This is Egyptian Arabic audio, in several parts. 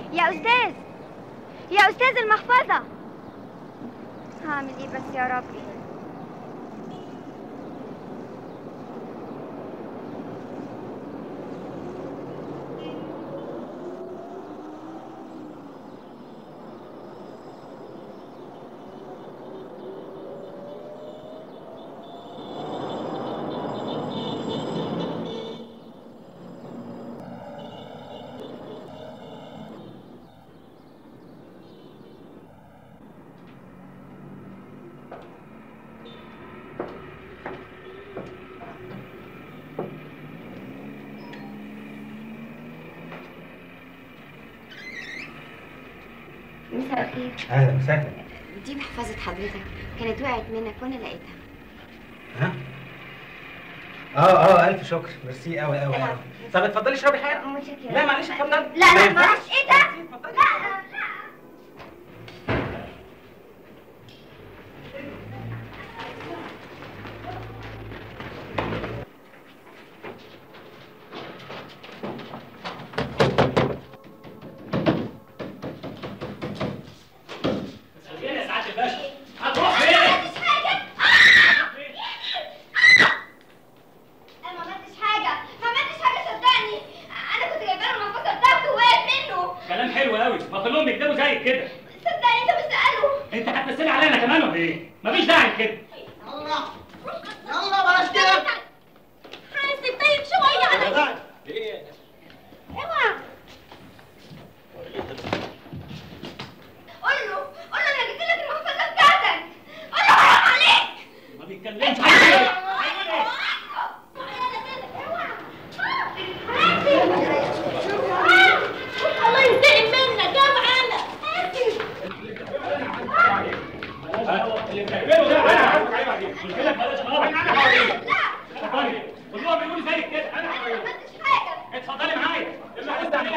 يا أستاذ يا أستاذ المحفظة هعمل إيه بس يا ربي مساء الخير اهلا وسهلا دي محفظة حضرتك كانت وقعت منك وأنا لقيتها ها اه اه الف شكر ميرسي قوي قوي قوي طب اتفضلي اشربي حاجه متشكرة لا معلش اتفضلي لا ما لا ينفعش. معلش إيه ده؟ لا فين يا سعاده الباشا؟ هتروح فين؟ عملتش حاجة أنا ما عملتش حاجة ما عملتش حاجة صدقني أنا كنت جايبة له المحفظة بتاعته وقعت منه كلام حلو قوي ما كلهم بيكدبوا زيك كده صدقني أنت بتسأله انت هتمثلي عليا انا كمان ولا ايه؟ مفيش داعي كده يلا يلا بلاش كده حاسب طيب شوية على ايه اوعى قول له قول له أنا جبت لك المحفظة بتاعتك قول له حرام عليك ما بيتكلمش هيقول ايه؟ هيقول ايه؟ الله ينتقم منك يا معانا اللي بتعمله ده انا هعرفك عيب عليك قلت لك بلاش غلط انا هوريك اتفضلي كلهم بيقولوا زيك كده انا هوريك اتفضلي معايا اللي عايز تعمله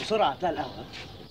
بسرعه هتلاقي القهوه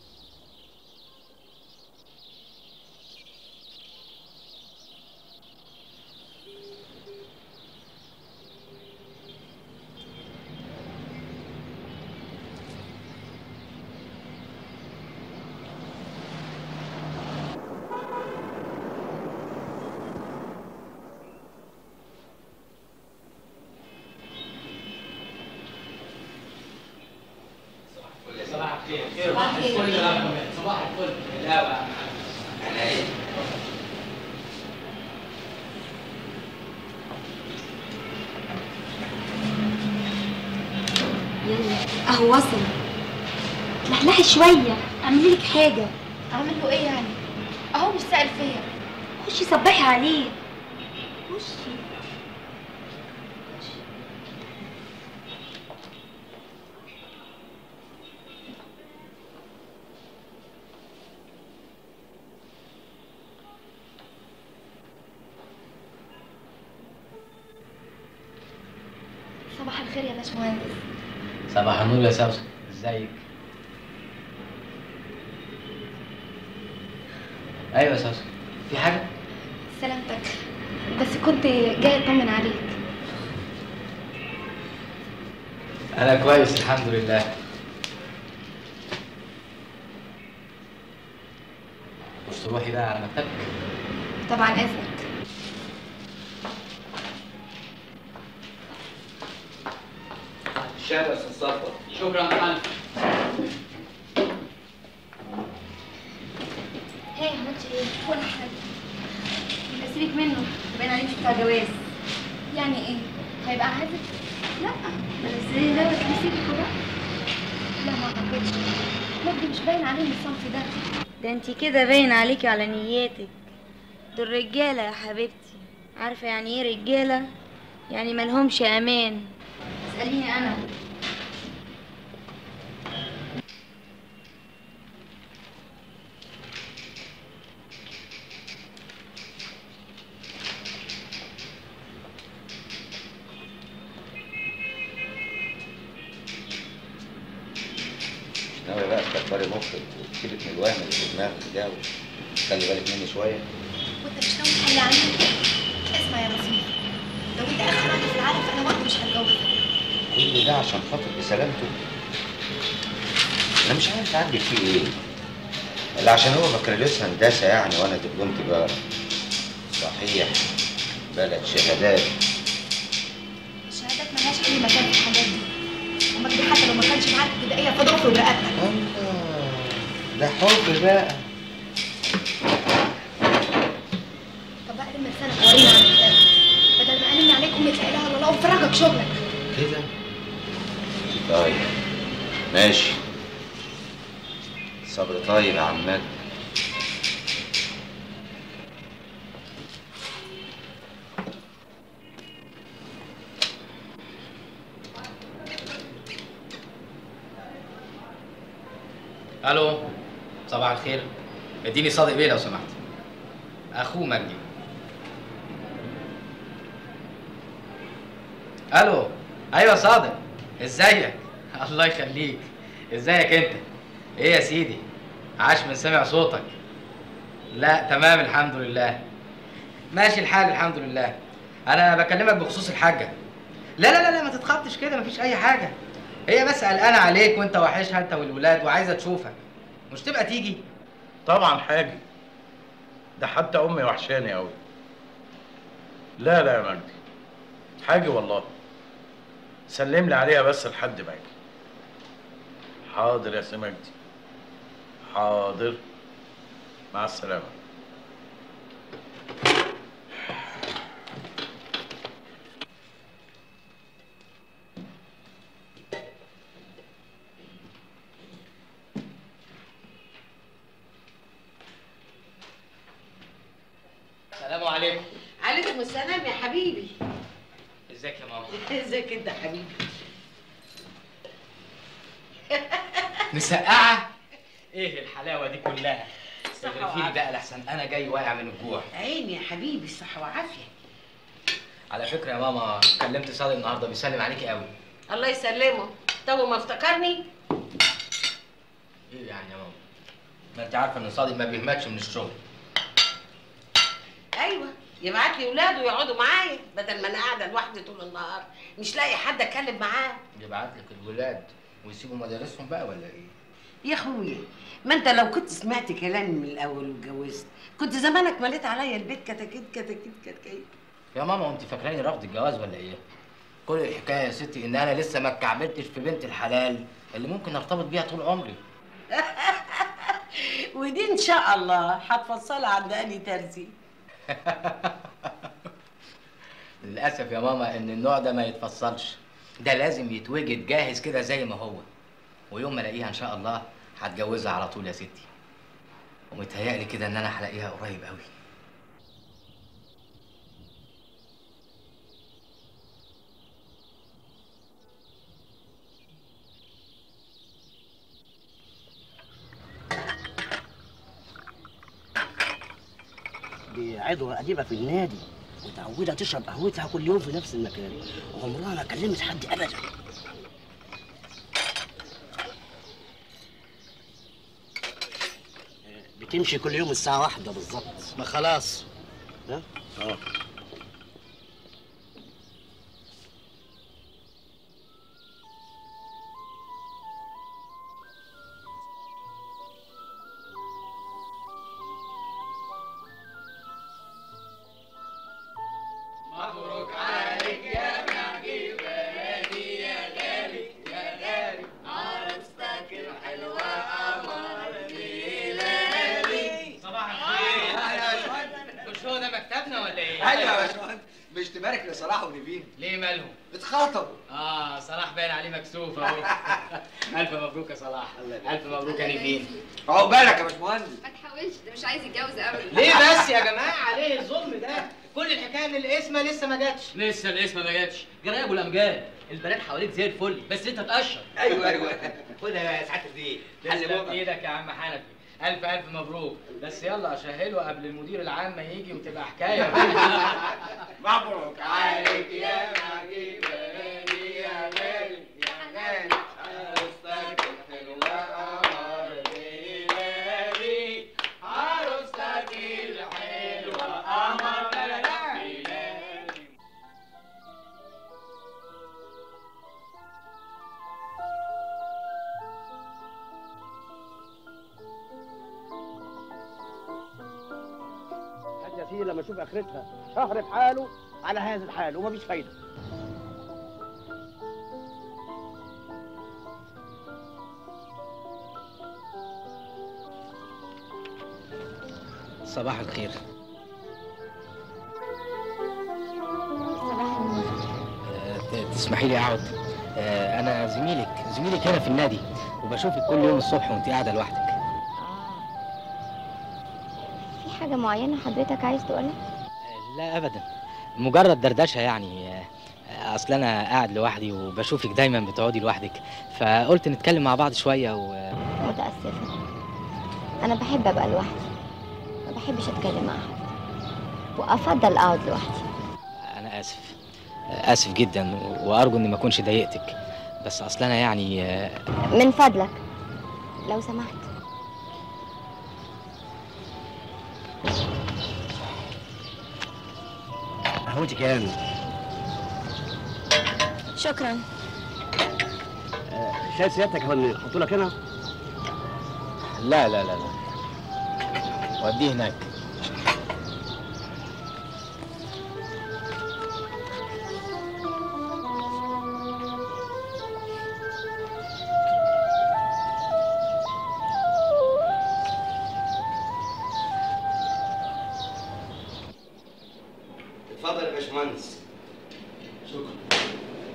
صباح الخير صباح الفل صباح الفل الهوا عينيا يلا اهو وصل لحلحي شويه اعملي لك حاجه اعمل له ايه يعني اهو مش سائل فيا خشي صبحي عليه خشي صباح الخير يا باشمهندس صباح النور يا سوسن ازيك ايوه يا سوسن في حاجه سلامتك بس كنت جاي اطمن عليك انا كويس الحمد لله مش تروحي بقى على مكتبك طبعا اذنك الشهاده يا استاذ صفوت شكرا يا فندم هي عملت ايه ولا حاجه يبقى سيبك منه باين عليه مش بتاع جواز يعني ايه هيبقى عازب لا بس ايه ده بس سيبك بقى لا ما اعتقدش مجدي مش باين عليه من الصنف ده ده انت كده باين عليكي على نياتك دول رجاله يا حبيبتي عارفه يعني ايه رجاله يعني ملهمش امان اساليني انا مش ناوي بقى تكبري مخك وتسيبك من الوهم اللي في دماغك ده وتخلي بالك مني شويه وانت مش ناوي تحل عني اسمع يا نصير لو انت اخر راجل في العالم فانا برضه مش هتجوزك كل ده عشان خاطر بسلامته انا مش عارف اعمل فيه ايه الا عشان هو بكالوريوس هندسه يعني وانا دبلوم تجاره صحيح بلد شهادات الشهادات ملهاش اي مكان في الحاجات دي ومجدي حتى لو ما كانش معاك ابتدائيه فضرفه برقبتك الله ده حب بقى طب بقى لما لسانك ورينا عن الكتاب بدل ما انمي عليك امي لا اله الا الله وفرجك شغلك كده طيب ماشي صبر طيب يا عماد الو صباح الخير اديني صادق بيه لو سمحت اخوه مجدي الو ايوه صادق ازيك الله يخليك ازيك انت ايه يا سيدي عاش من سمع صوتك لا تمام الحمد لله ماشي الحال الحمد لله انا بكلمك بخصوص الحاجه لا لا لا لا ما تتخطش كده مفيش اي حاجه هي بس قلقانه عليك وانت وحشها انت والولاد وعايزه تشوفك مش تبقى تيجي طبعا حاجة ده حتى امي وحشاني قوي لا لا يا مجدي حاجة والله سلم لي عليها بس لحد ما اجي حاضر يا سي مجدي حاضر مع السلامة السلام عليكم عليكم السلام يا حبيبي ازيك يا ماما ازيك انت يا حبيبي مسقعه ايه الحلاوه دي كلها صحة اغرفيلي وعافية. بقى لحسن انا جاي واقع من الجوع عيني يا حبيبي الصحة وعافية على فكره يا ماما كلمت صادق النهارده بيسلم عليكي قوي الله يسلمه طب ما افتكرني ايه يعني يا ماما ما انت عارفه ان صادق ما بيهمتش من الشغل ايوه يبعت لي ولاده يقعدوا معايا بدل ما انا قاعده لوحدي طول النهار مش لاقي حد اتكلم معاه يبعت لك الولاد ويسيبوا مدارسهم بقى ولا ايه يا اخويا ما انت لو كنت سمعت كلامي من الاول واتجوزت كنت زمانك مليت عليا البيت كتاكيت كتاكيت كتاكيت يا ماما انت فاكراني رافض الجواز ولا ايه كل الحكايه يا ستي ان انا لسه ما اتكعبلتش في بنت الحلال اللي ممكن ارتبط بيها طول عمري ودي ان شاء الله هتفصلها عند اني ترزي للاسف يا ماما ان النوع ده ما يتفصلش ده لازم يتوجد جاهز كده زي ما هو ويوم ما الاقيها ان شاء الله هتجوزها على طول يا ستي ومتهيألي كده ان انا هلاقيها قريب قوي دي عضوة قديمة في النادي متعودة تشرب قهوتها كل يوم في نفس المكان وعمرها ما كلمت حد أبدا بتمشي كل يوم الساعة واحدة بالظبط ما خلاص ها؟ اه مبروك عليك يا معجب هادي يا غالي يا غالي عروستك الحلوة قمر هلالي صباح الخير أهلا يا باشمهندس. مش هو ده مكتبنا ولا ايه؟ ايوه يا باشمهندس مش تبارك لصلاح ونيفين ليه مالهم؟ اتخاطبوا اه صلاح باين عليه مكسوف اهو الف مبروك يا صلاح الف مبروك يا نيفين عقبالك يا باشمهندس ما تحاولش ده مش عايز يتجوز ابدا ليه بس يا جماعه ليه الظلم ده كل الحكايه ان الاسم لسه ما جاتش لسه الاسم ما جاتش جرى يا ابو الامجاد البنات حواليك زي الفل بس انت تقشر ايوه ايوه خدها يا سعاده الدين حل تسلم بقى ايدك يا عم حنفي الف الف مبروك بس يلا شهله قبل المدير العام ما يجي وتبقى حكايه مبروك عليك يا معجب هادي يا غالي يا غالي عروستك الحلوة قمر هلالي عروستك الحلوة قمر هلالي حاجة فيه لما اشوف اخرتها شهر بحاله على هذا الحال ومفيش فايدة صباح الخير صباح النور آه، ت- تسمحي لي اقعد آه، انا زميلك زميلك هنا في النادي وبشوفك كل يوم الصبح وانت قاعده لوحدك في حاجة معينة حضرتك عايز تقولها؟ آه، لا ابدا مجرد دردشه يعني آه، اصل انا قاعد لوحدي وبشوفك دايما بتقعدي لوحدك فقلت نتكلم مع بعض شويه و... متأسفة أنا بحب أبقى لوحدي ما بحبش أتكلم مع حد وأفضل أقعد لوحدي انا اسف آه، اسف جدا و- وارجو اني ما اكونش ضايقتك بس اصل انا يعني آه، من فضلك لو سمحت قهوتي كام؟ شكرا آه، شايف سيادتك هو اللي يحطوا لك هنا؟ لا لا لا لا وديه هناك اتفضل يا باشمهندس شكرا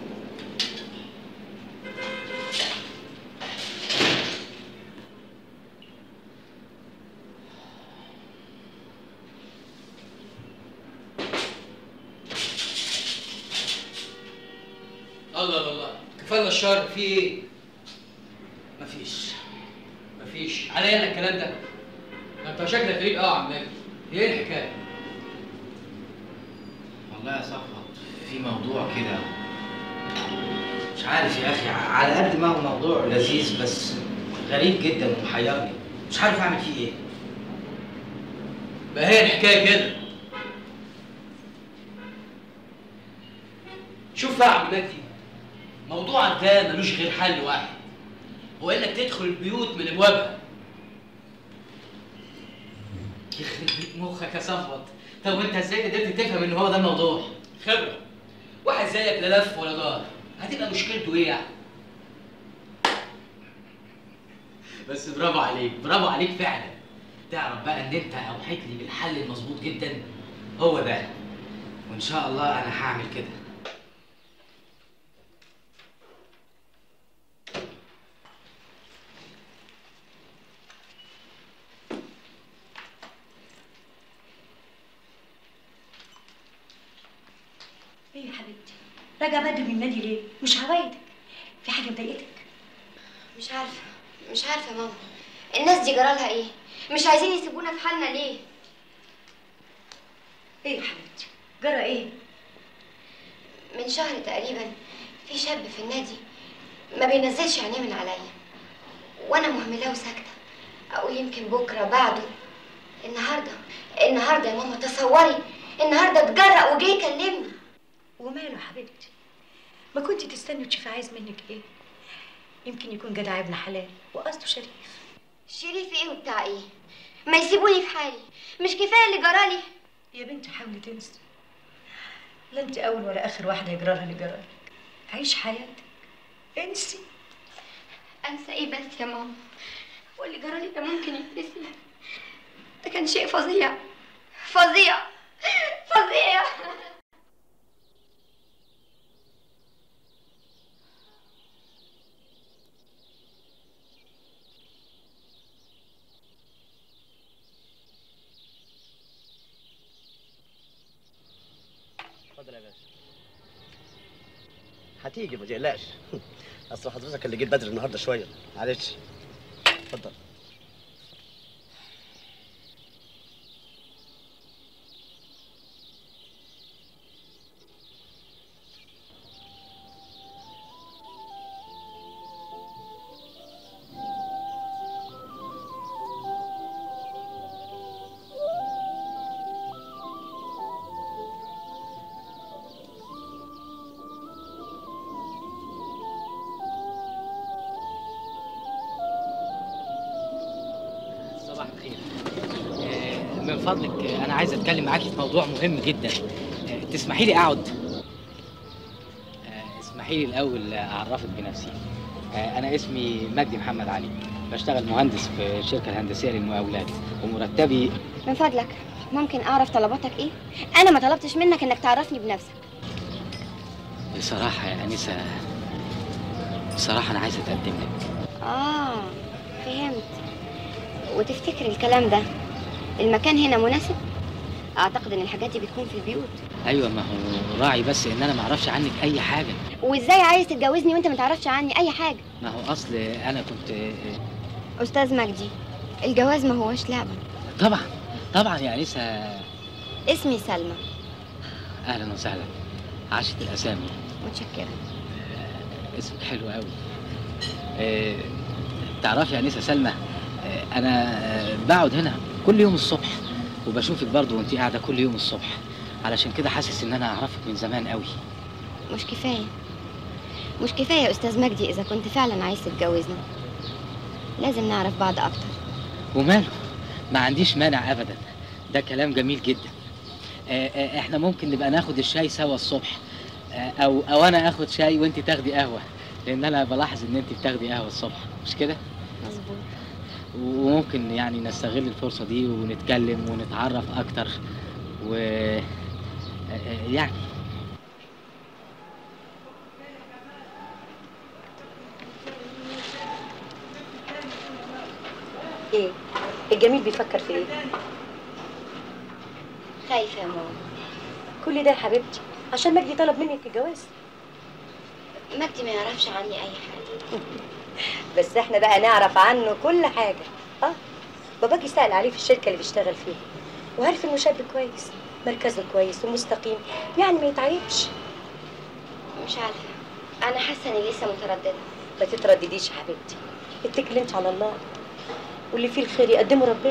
الله الله الله كفانا الشر في ايه؟ مفيش مفيش عليا انا الكلام ده ما انت شكلك غريب قوي يا عم ماجد هي ايه الحكايه؟ والله يا صفوت في موضوع كده مش عارف يا اخي على قد ما هو موضوع لذيذ بس غريب جدا ومحيرني مش عارف اعمل فيه ايه بقى هي الحكايه كده شوف بقى يا عم مجدي موضوعك ده ملوش غير حل واحد هو انك تدخل البيوت من ابوابها يخرب بيت مخك يا صفوت طب وانت ازاي قدرت تفهم ان هو ده الموضوع خبره واحد زيك لا لف ولا دار هتبقى مشكلته ايه يعني بس برافو عليك برافو عليك فعلا تعرف بقى ان انت اوحيت لي بالحل المظبوط جدا هو ده وان شاء الله انا هعمل كده ايه يا حبيبتي راجعه بدري من النادي ليه مش هوايدك في حاجه مضايقتك مش عارفة مش عارفة يا ماما الناس دي جرالها ايه مش عايزين يسيبونا في حالنا ليه ايه يا حبيبتي جرى ايه من شهر تقريبا في شاب في النادي ما بينزلش عينيه من عليا وانا مهملة وساكتة اقول يمكن بكرة بعده النهاردة النهاردة يا ماما تصوري النهاردة اتجرأ وجه يكلمني وماله يا حبيبتي ما كنت تستني تشوفي عايز منك ايه يمكن يكون جدع ابن حلال وقصده شريف شريف ايه وبتاع ايه ما يسيبوني في حالي مش كفاية اللي جرالي يا بنتي حاولي تنسي لا انت اول ولا اخر واحده يجرالها اللي جرالك عيش حياتك انسي انسى ايه بس يا ماما واللي جرالي ده ممكن يتنسي ده كان شيء فظيع فظيع فظيع اتفضل يا باشا هتيجي ما تقلقش اصل حضرتك اللي جيت بدري النهارده شويه معلش اتفضل صباح الخير آه، من فضلك آه، انا عايز اتكلم معاكي في موضوع مهم جدا آه، تسمحي لي اقعد آه، اسمحي لي الاول اعرفك بنفسي آه، انا اسمي مجدي محمد علي بشتغل مهندس في الشركه الهندسيه للمقاولات ومرتبي من فضلك ممكن اعرف طلباتك ايه انا ما طلبتش منك انك تعرفني بنفسك بصراحه يا انسه بصراحه انا عايز اتقدم لك اه فهمت وتفتكر الكلام ده المكان هنا مناسب اعتقد ان الحاجات دي بتكون في البيوت ايوه ما هو راعي بس ان انا ما اعرفش عنك اي حاجه وازاي عايز تتجوزني وانت ما تعرفش عني اي حاجه ما هو اصل انا كنت آه، استاذ مجدي الجواز ما هوش لعبه طبعا طبعا يا انسه اسمي سلمى اهلا وسهلا عاشت الاسامي متشكره اسمك حلو قوي آه، تعرفي يا انسه سلمى آه، انا آه، بقعد هنا كل يوم الصبح وبشوفك برضو وانت قاعده كل يوم الصبح علشان كده حاسس ان انا اعرفك من زمان قوي مش كفايه مش كفايه يا استاذ مجدي اذا كنت فعلا عايز تتجوزنا لازم نعرف بعض اكتر وماله ما عنديش مانع ابدا ده كلام جميل جدا آه، آه، احنا ممكن نبقى ناخد الشاي سوا الصبح آه، او او انا اخد شاي وانت تاخدي قهوه لان انا بلاحظ ان انت بتاخدي قهوه الصبح مش كده مظبوط وممكن يعني نستغل الفرصه دي ونتكلم ونتعرف اكتر و آه، آه، يعني ايه الجميل بيفكر في ايه خايفه يا ماما كل ده يا حبيبتي عشان مجدي طلب منك الجواز مجدي ما يعرفش عني اي حاجه بس احنا بقى نعرف عنه كل حاجه اه باباكي سأل عليه في الشركه اللي بيشتغل فيها وعارف انه شاب كويس مركزه كويس ومستقيم يعني ما يتعيبش مش عارفه انا حاسه اني لسه متردده ما تتردديش يا حبيبتي اتكل انت على الله واللي فيه الخير يقدمه ربنا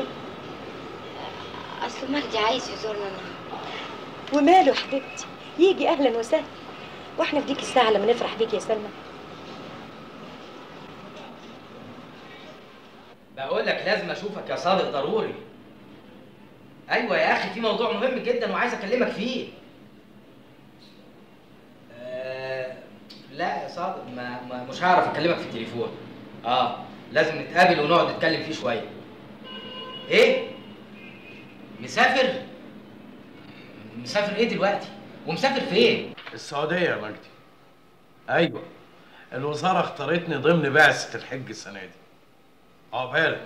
اصل مجدي عايز يزورنا النهارده وماله يا حبيبتي يجي اهلا وسهلا واحنا في ديك الساعه لما نفرح بيك يا سلمى بقول لك لازم اشوفك يا صادق ضروري ايوه يا اخي في موضوع مهم جدا وعايز اكلمك فيه آه لا يا صادق ما, ما مش هعرف اكلمك في التليفون اه لازم نتقابل ونقعد نتكلم فيه شويه ايه مسافر مسافر ايه دلوقتي ومسافر فين السعودية يا مجدي أيوة الوزارة اختارتني ضمن بعثة الحج السنة دي عقبالك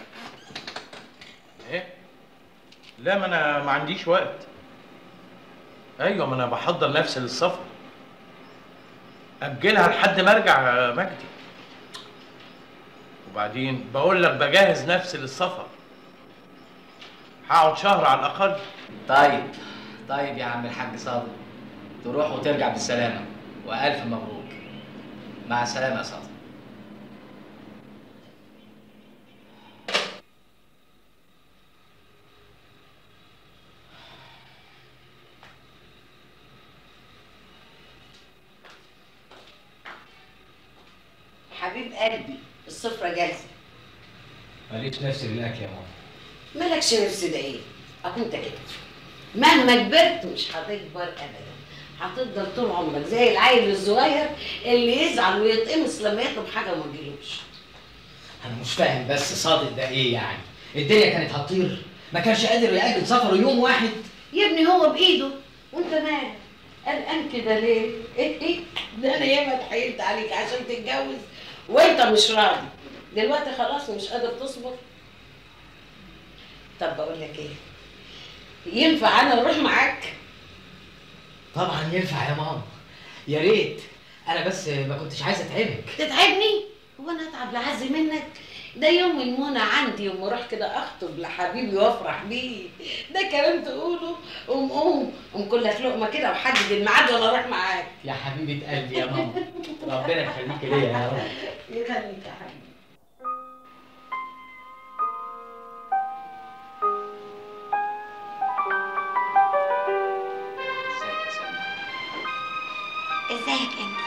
إيه؟ لا ما أنا ما عنديش وقت أيوة ما أنا بحضر نفسي للسفر أجلها لحد ما أرجع يا مجدي وبعدين بقول لك بجهز نفسي للسفر هقعد شهر على الأقل طيب طيب يا عم الحاج صادق تروح وترجع بالسلامة وألف مبروك مع السلامة يا صادق حبيب قلبي السفرة جاهزة ماليش نفسي للأكل يا ماما مالكش نفس ده ايه؟ اهو انت كده مهما كبرت مش هتكبر ابدا هتفضل طول عمرك زي العيل الصغير اللي يزعل ويتقمص لما يطلب حاجه وما تجيلوش أنا مش فاهم بس صادق ده إيه يعني الدنيا كانت هتطير ما كانش قادر يأجل سفره يوم واحد يا ابني هو بايده وانت مالك قلقان كده ليه؟ ايه ايه ده انا ياما اتحايلت عليك عشان تتجوز وانت مش راضي دلوقتي خلاص مش قادر تصبر طب بقول لك ايه ينفع انا اروح معاك طبعا ينفع يا ماما يا ريت أنا بس ما كنتش عايز أتعبك تتعبني هو انا اتعب لعز منك ده يوم المنى عندي يوم اروح كده اخطب لحبيبي وافرح بيه ده كلام تقوله قوم قوم قوم كل لك لقمه كده وحدد الميعاد وانا اروح معاك يا حبيبة قلبي يا ماما ربنا يخليك ليا يا رب يخليك يا حبيبي ازيك انت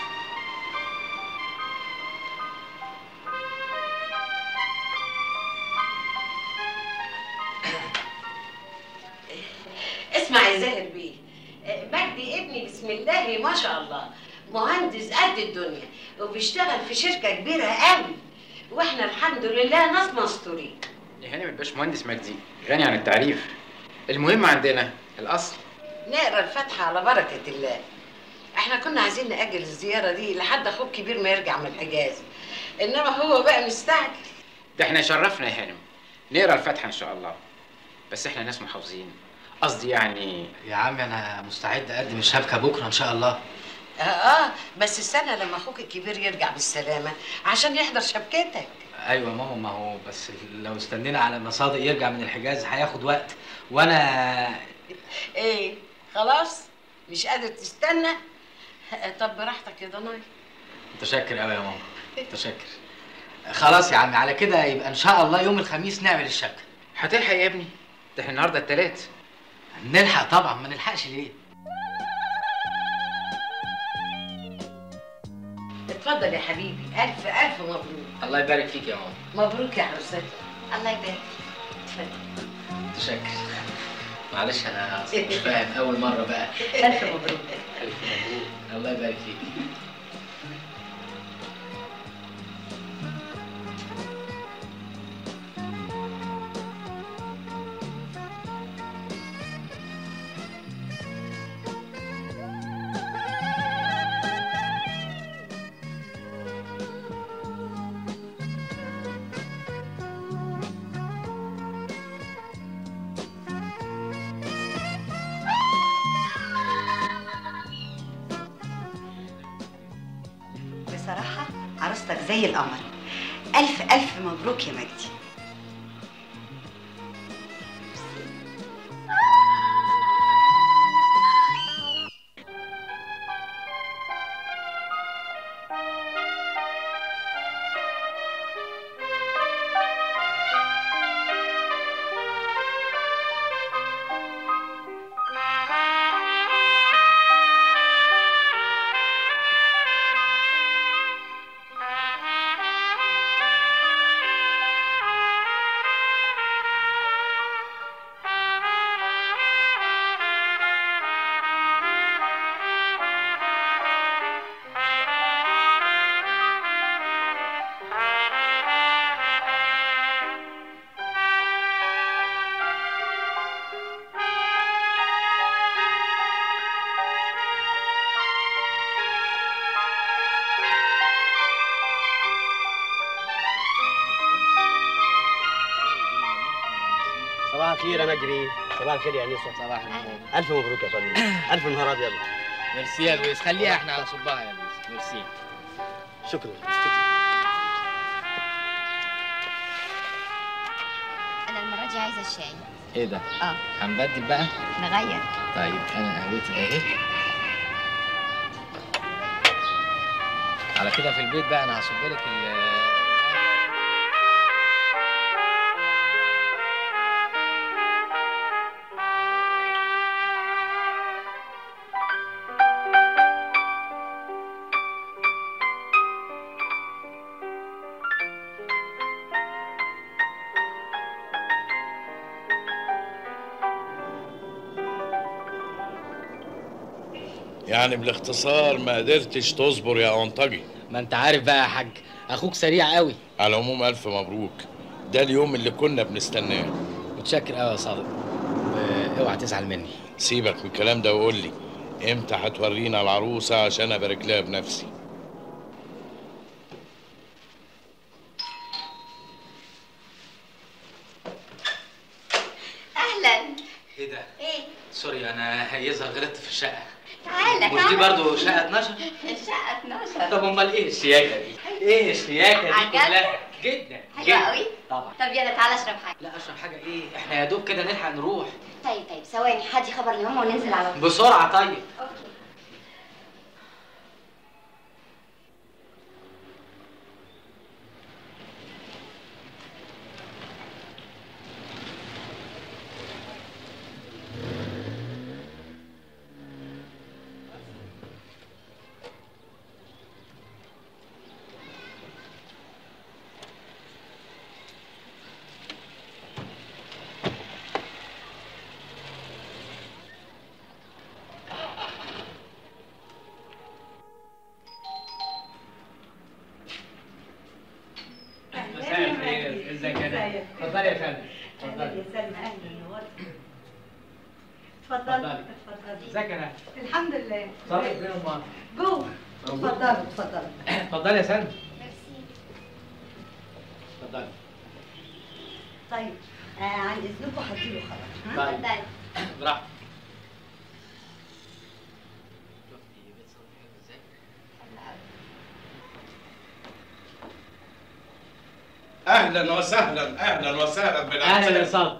اسمع يا زاهر بيه مجدي ابني بسم الله ما شاء الله مهندس قد الدنيا وبيشتغل في شركه كبيره قوي واحنا الحمد لله ناس مستورين يا هانم الباشمهندس مجدي غني عن التعريف المهم عندنا الاصل نقرا الفاتحه على بركه الله احنا كنا عايزين ناجل الزياره دي لحد اخوك كبير ما يرجع من الحجاز انما هو بقى مستعجل ده احنا شرفنا يا هانم نقرا الفاتحه ان شاء الله بس احنا ناس محافظين قصدي يعني يا عم أنا مستعد أقدم الشبكة بكرة إن شاء الله اه اه بس استنى لما اخوك الكبير يرجع بالسلامه عشان يحضر شبكتك ايوه يا ماما ما هو بس لو استنينا على ما صادق يرجع من الحجاز هياخد وقت وانا ايه خلاص مش قادر تستنى طب براحتك يا ضناي متشكر قوي يا ماما متشكر خلاص يا عم على كده يبقى ان شاء الله يوم الخميس نعمل الشبكه هتلحق يا ابني ده احنا النهارده التلات نلحق طبعا ما نلحقش ليه اتفضل يا حبيبي الف الف مبروك الله يبارك فيك يا ماما مبروك يا عروستي الله يبارك اتفضل متشكر معلش انا أصلاً مش فاهم اول مره بقى الف مبروك الف مبروك الله يبارك فيك بصراحة عروستك زي القمر ألف ألف مبروك يا مجدي الخير يا مجري صباح الخير يا انسه صباح النور الف مبروك يا طني الف نهار ابيض ميرسي يا لويس خليها احنا على صبها يا لويس ميرسي شكرا انا المره دي عايزه الشاي ايه ده؟ اه هنبدل بقى؟ نغير طيب انا قهوتي اهي على كده في البيت بقى انا هصب لك ال يعني بالاختصار ما قدرتش تصبر يا انطجي ما انت عارف بقى يا حاج اخوك سريع قوي على العموم الف مبروك ده اليوم اللي كنا بنستناه متشكر قوي يا صادق اوعى تزعل مني سيبك من الكلام ده وقول لي امتى هتورينا العروسه عشان ابارك لها بنفسي اهلا ايه ده؟ ايه سوري انا يظهر غلطت في الشقه تعالى مش دي برضه شقه 12 الشقه 12 طب امال ايه الشياكه دي؟ ايه الشياكه دي عجبك؟ كلها؟ جدا حلوه جدا. قوي طبعا طب يلا تعالى اشرب حاجه لا اشرب حاجه ايه؟ احنا يا دوب كده نلحق نروح طيب طيب ثواني حدي خبر لماما وننزل على طول بسرعه طيب اوكي مساء الخير ازيك يا نادي؟ اتفضلي يا فندم اتفضلي يا سلمى اهلا نورت اتفضلي. اتفضلي اتفضلي ازيك يا نادي؟ الحمد لله صادق فين امال؟ جوه موجود؟ اتفضلوا اتفضلوا اتفضلي يا سلمى اتفضلي طيب آه عن اذنكم هديله خلاص ها؟ طيب براحتك اهلا وسهلا اهلا وسهلا بالعسل اهلا يا صادق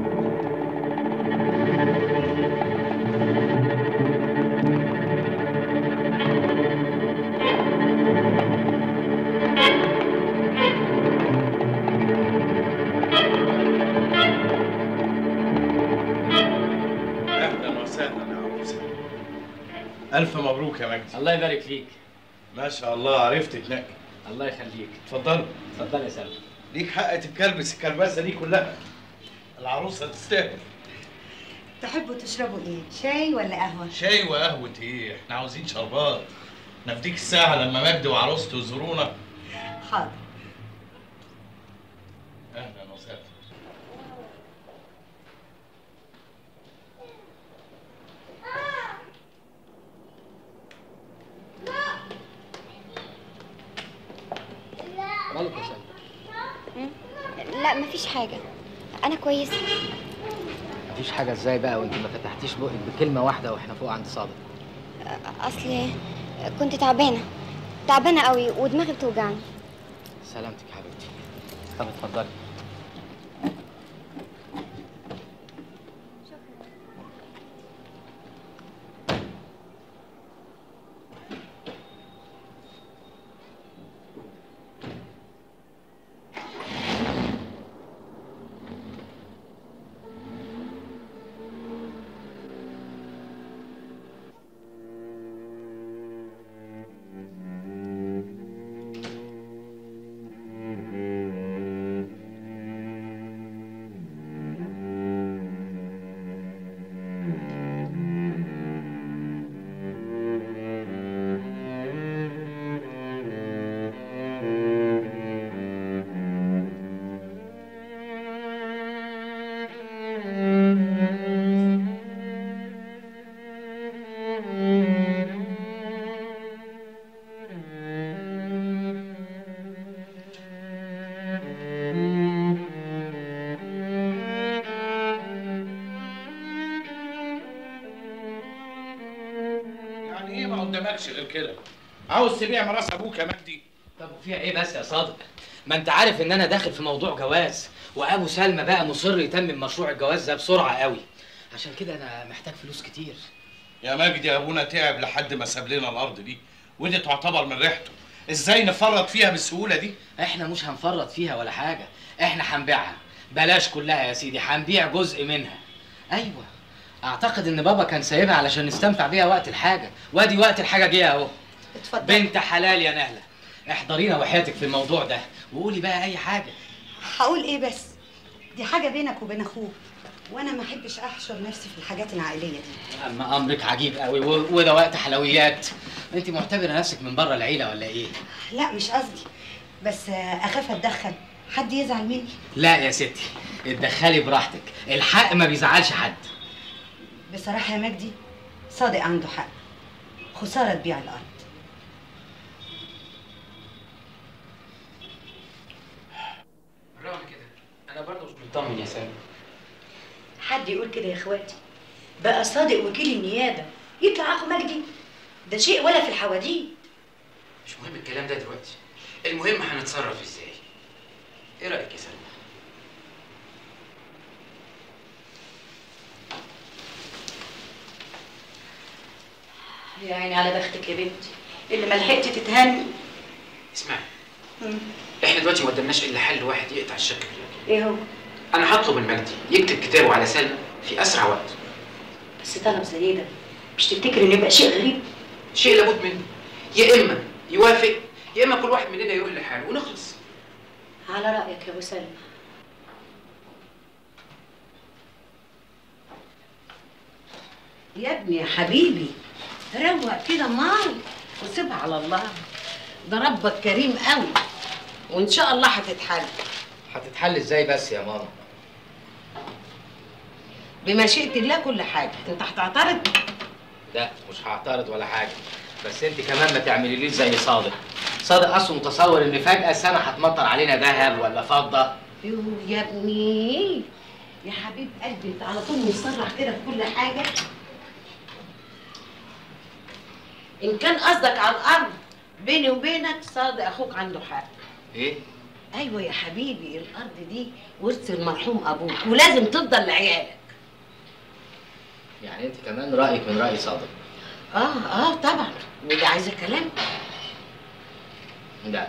اهلا وسهلا يا عروسه الف مبروك يا مجدي الله يبارك فيك ما شاء الله عرفت تنقي الله يخليك اتفضل اتفضل يا سلمى ليك حق تتكلبس الكلبسه دي كلها العروسه تستاهل تحبوا تشربوا ايه شاي ولا قهوه شاي وقهوة ايه؟ احنا عاوزين شربات نفديك الساعة لما مجدي وعروسته يزورونا حاضر اهلا وسهلا مالك يا سلمى؟ لا مفيش حاجه انا كويسه مفيش حاجه ازاي بقى وانت ما فتحتيش بقك بكلمه واحده واحنا فوق عند صادق اصل كنت تعبانه تعبانه قوي ودماغي بتوجعني سلامتك يا حبيبتي طب اتفضلي قدامكش غير كده عاوز تبيع ميراث ابوك يا مجدي طب وفيها ايه بس يا صادق ما انت عارف ان انا داخل في موضوع جواز وابو سلمى بقى مصر يتمم مشروع الجواز ده بسرعه قوي عشان كده انا محتاج فلوس كتير يا مجدي ابونا تعب لحد ما ساب لنا الارض دي ودي تعتبر من ريحته ازاي نفرط فيها بالسهوله دي احنا مش هنفرط فيها ولا حاجه احنا هنبيعها بلاش كلها يا سيدي هنبيع جزء منها ايوه اعتقد ان بابا كان سايبها علشان نستمتع بيها وقت الحاجه وادي وقت الحاجه جه اهو اتفضل بنت حلال يا نهله احضرينا وحياتك في الموضوع ده وقولي بقى اي حاجه هقول ايه بس دي حاجه بينك وبين اخوك وانا ما احبش احشر نفسي في الحاجات العائليه دي اما امرك عجيب قوي و- وده وقت حلويات انت معتبره نفسك من بره العيله ولا ايه لا مش قصدي بس آه، اخاف اتدخل حد يزعل مني لا يا ستي اتدخلي براحتك الحق ما بيزعلش حد بصراحه يا مجدي صادق عنده حق خساره تبيع الارض بالرغم كده انا برضه مش مطمن يا سامي حد يقول كده يا اخواتي بقى صادق وكيل النيابه يطلع اخو مجدي ده شيء ولا في الحواديت مش مهم الكلام ده دلوقتي المهم هنتصرف ازاي ايه رايك يا سلمى يا عيني على بختك يا بنتي اللي ما لحقت تتهني اسمعي احنا دلوقتي ما قدامناش الا حل واحد يقطع الشك في ايه هو انا هطلب من مجدي يكتب كتابه على سلمى في اسرع وقت بس طلب زي ده مش تفتكر انه يبقى شيء غريب شيء لابد منه يا اما يوافق يا اما كل واحد مننا يروح لحاله ونخلص على رايك يا ابو سلمى يا ابني يا حبيبي روق كده مال وسيبها على الله ده ربك كريم قوي وان شاء الله هتتحل هتتحل ازاي بس يا ماما بمشيئة الله كل حاجة انت هتعترض لا مش هعترض ولا حاجه بس انت كمان ما تعمليليش زي صادق صادق اصله متصور ان فجاه السما هتمطر علينا ذهب ولا فضه يو يا ابني يا حبيب قلبي انت على طول مصرح كده في كل حاجة ان كان قصدك على الارض بيني وبينك صادق اخوك عنده حق ايه ايوه يا حبيبي الارض دي ورث المرحوم ابوك ولازم تفضل لعيالك يعني انت كمان رايك من راي صادق اه اه طبعا ودي عايزه كلام لا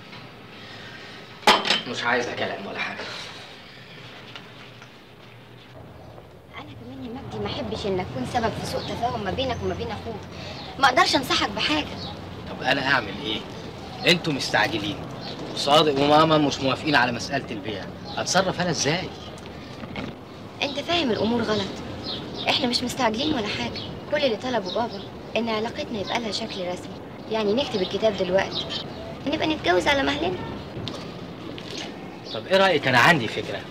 مش عايزه كلام ولا حاجه انا كمان يا مجدي ما احبش ان اكون سبب في سوء تفاهم ما بينك وما بين اخوك ما اقدرش انصحك بحاجه طب انا اعمل ايه انتوا مستعجلين وصادق وماما مش موافقين على مساله البيع اتصرف انا ازاي انت فاهم الامور غلط احنا مش مستعجلين ولا حاجه كل اللي طلبه بابا ان علاقتنا يبقى لها شكل رسمي يعني نكتب الكتاب دلوقتي ونبقى نتجوز على مهلنا طب ايه رايك انا عندي فكره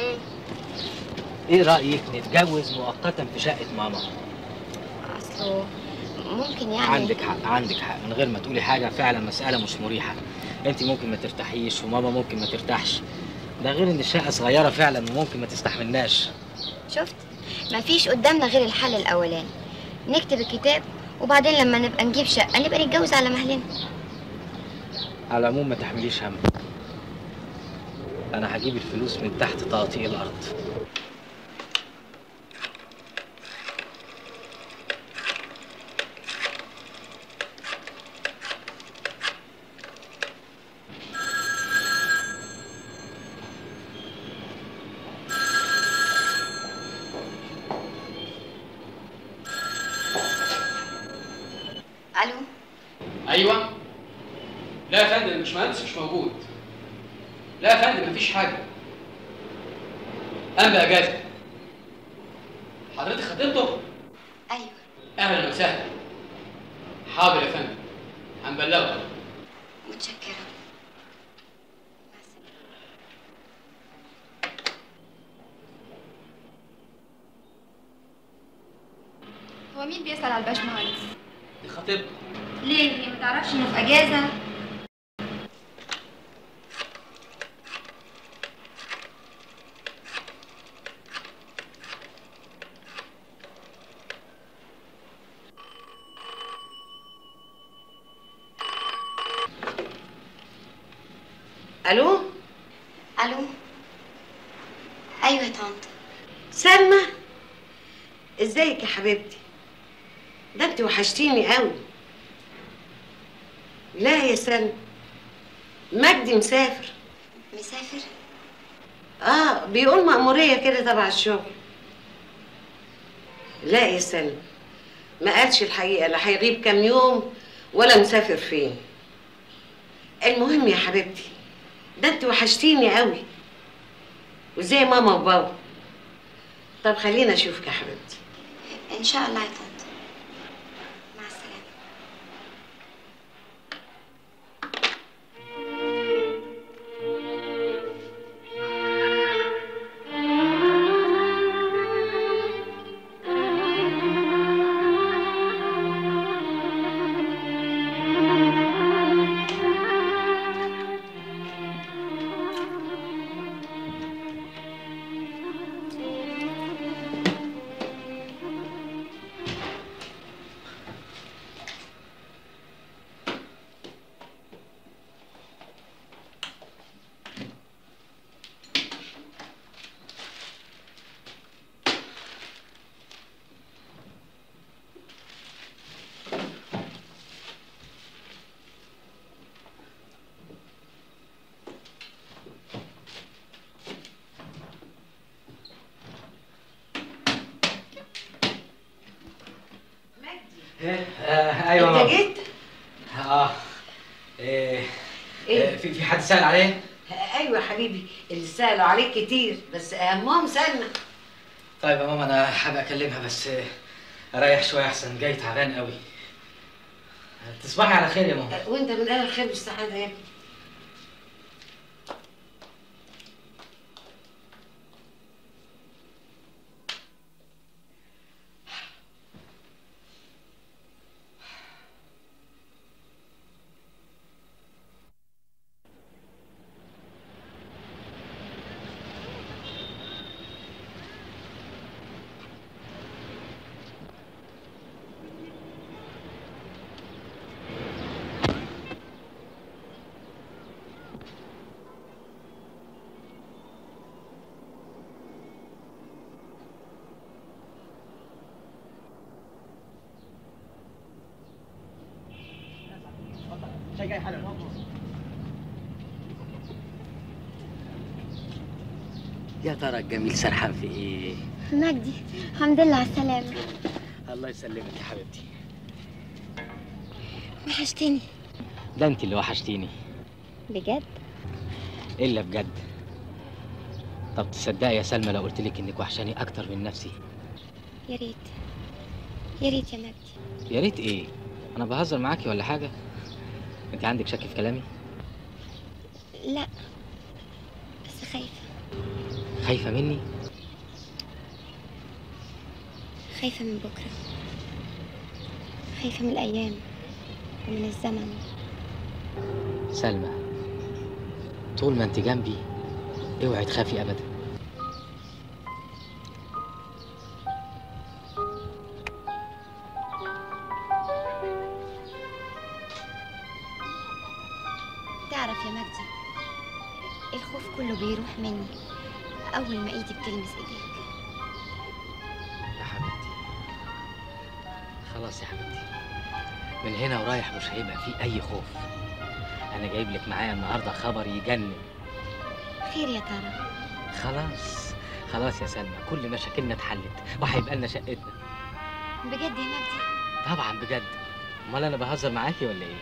ايه رايك نتجوز مؤقتا في شقه ماما اصله ممكن يعني عندك حق عندك حق من غير ما تقولي حاجه فعلا مساله مش مريحه انت ممكن ما ترتاحيش وماما ممكن ما ترتاحش ده غير ان الشقه صغيره فعلا وممكن ما تستحملناش شفت مفيش قدامنا غير الحل الاولاني نكتب الكتاب وبعدين لما نبقى نجيب شقه نبقى نتجوز على مهلنا على العموم ما تحمليش هم انا هجيب الفلوس من تحت تقاطيع الارض الو ايوه لا يا فندم المشمهندس مش موجود لا يا فندم مفيش حاجه قام باجازه حضرتك خطيبته ايوه اهلا وسهلا حاضر يا فندم هنبلغه متشكره هو مين بيسأل على الباشمهندس؟ دي خطيبته ليه؟ هي ما تعرفش انه في اجازة؟ الو الو ايوه يا طنط سلمى ازيك يا حبيبتي ده انت وحشتيني قوي لا يا سلمى مجدي مسافر مسافر اه بيقول مأمورية كده تبع الشغل لا يا سلمى ما قالش الحقيقة لا هيغيب كام يوم ولا مسافر فين المهم يا حبيبتي ده انت وحشتيني قوي وزي ماما وبابا طب خلينا اشوفك يا حبيبتي ان شاء الله يا طنط مع السلامه آه ايوه انت ماما. جيت اه إيه إيه؟ إيه في في حد سأل عليه؟ ايوه يا حبيبي اللي سالوا عليك كتير بس اهمهم سلمى طيب يا ماما انا هبقى اكلمها بس آه، اريح شويه احسن جاي تعبان قوي تصبحي على خير يا ماما وانت من اهل الخير والسعاده يا ابني شاي جاي حالا يا ترى الجميل سرحان في ايه؟ مجدي الحمد لله على السلامه الله يسلمك يا حبيبتي وحشتني ده انت اللي وحشتيني بجد الا بجد طب تصدقي يا سلمى لو قلت لك انك وحشاني اكتر من نفسي يا ريت يا ريت يا مجدي يا ريت ايه انا بهزر معاكي ولا حاجه انت عندك شك في كلامي لا بس خايفه خايفه مني خايفه من بكره خايفه من الايام ومن الزمن سلمى طول ما انت جنبي اوعي تخافي ابدا تعرف يا مجدي الخوف كله بيروح مني اول ما ايدي بتلمس ايديك يا حبيبتي خلاص يا حبيبتي من هنا ورايح مش هيبقى في اي خوف انا جايب لك معايا النهارده خبر يجنن خير يا ترى خلاص خلاص يا سلمى كل مشاكلنا اتحلت وهيبقى لنا شقتنا بجد يا مجدي طبعا بجد امال انا بهزر معاكي ولا ايه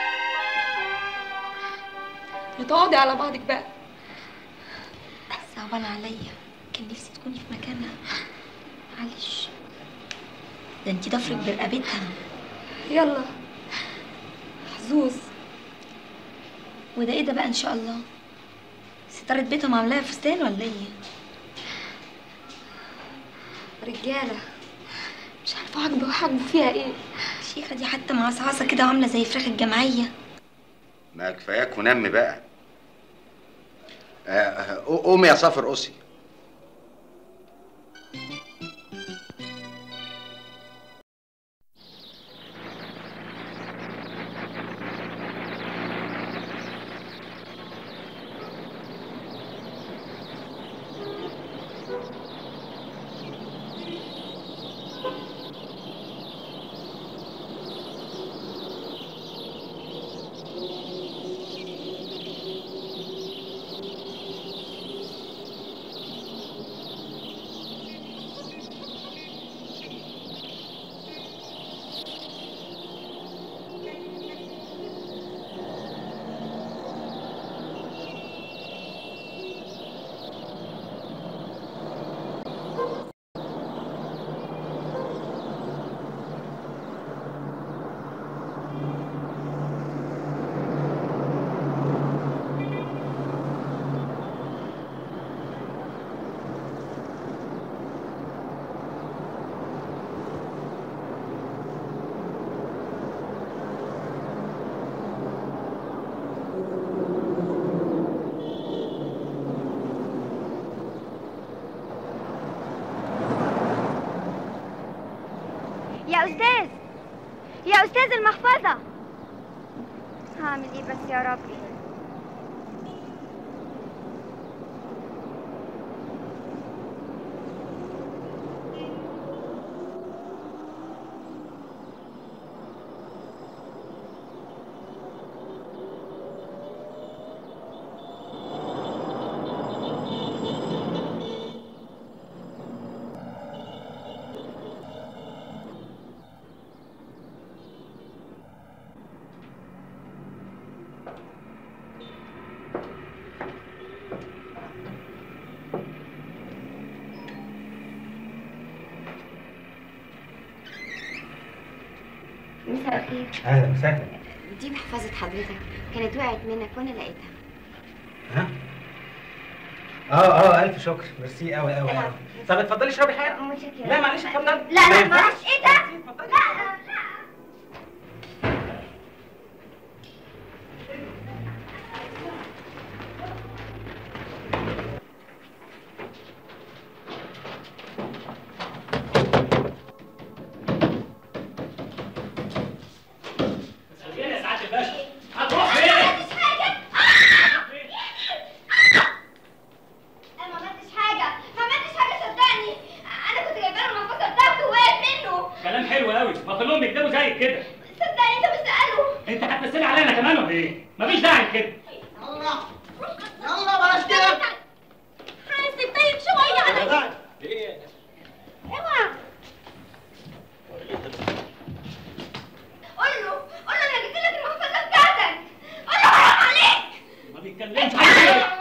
تقعدي على بعضك بقى صعبان صعبان عليا كان نفسي تكوني في مكانها معلش ده انت ضفرك برقبتها يلا حظوظ وده ايه ده بقى ان شاء الله ستارة بيتهم عاملاها فستان ولا ايه رجالة مش عارفة حاجبه وحاجبه فيها ايه الشيخة دي حتى معصعصة كده وعاملة زي فراخ الجمعية ما كفاياك ونم بقى آه، آه، قومي يا صافر قصي يا أستاذ يا أستاذ المحفظة هعمل إيه بس يا ربي مساء الخير اهلا وسهلا دي محفظة حضرتك كانت وقعت منك وأنا لقيتها ها اه اه الف شكر ميرسي قوي قوي قوي طب اتفضلي اشربي حاجه متشكرة لا معلش اتفضلي لا ما لا ينفعش. معلش إيه ده؟ لا فين يا سعاده الباشا هتروح فين أنا ما عملتش حاجة ما عملتش حاجة صدقني أنا كنت جايبة له المحفظة بتاعته ووقعت منه كلام حلو قوي ما كلهم بيكدبوا زيك كده صدقني أنت بتسأله انت هتمثلي عليا انا كمان ولا ايه مفيش داعي كده يلا يلا بلاش كده حاسب طيب شوية على ايه اوعى قول له قول له أنا جبت لك المحفظة بتاعتك قول له حرام عليك ما بيتكلمش هيقول ايه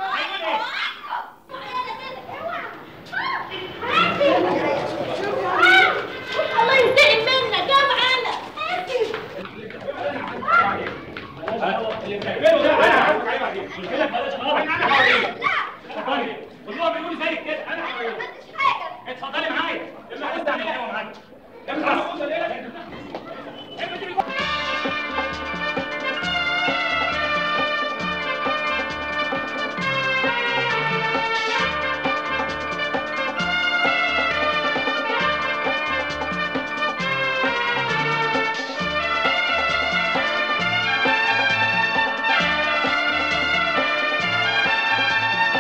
الله ينتقم منك يا معانا اللي بتعمله ده انا هحكم عليه بعدين قلت لك بلاش نهار انا هوريك اتفضلي كلهم بيقولوا زيك كده انا هوريك اتفضلي معايا اللي عايز تعملي ايه معايا يا خلاص يا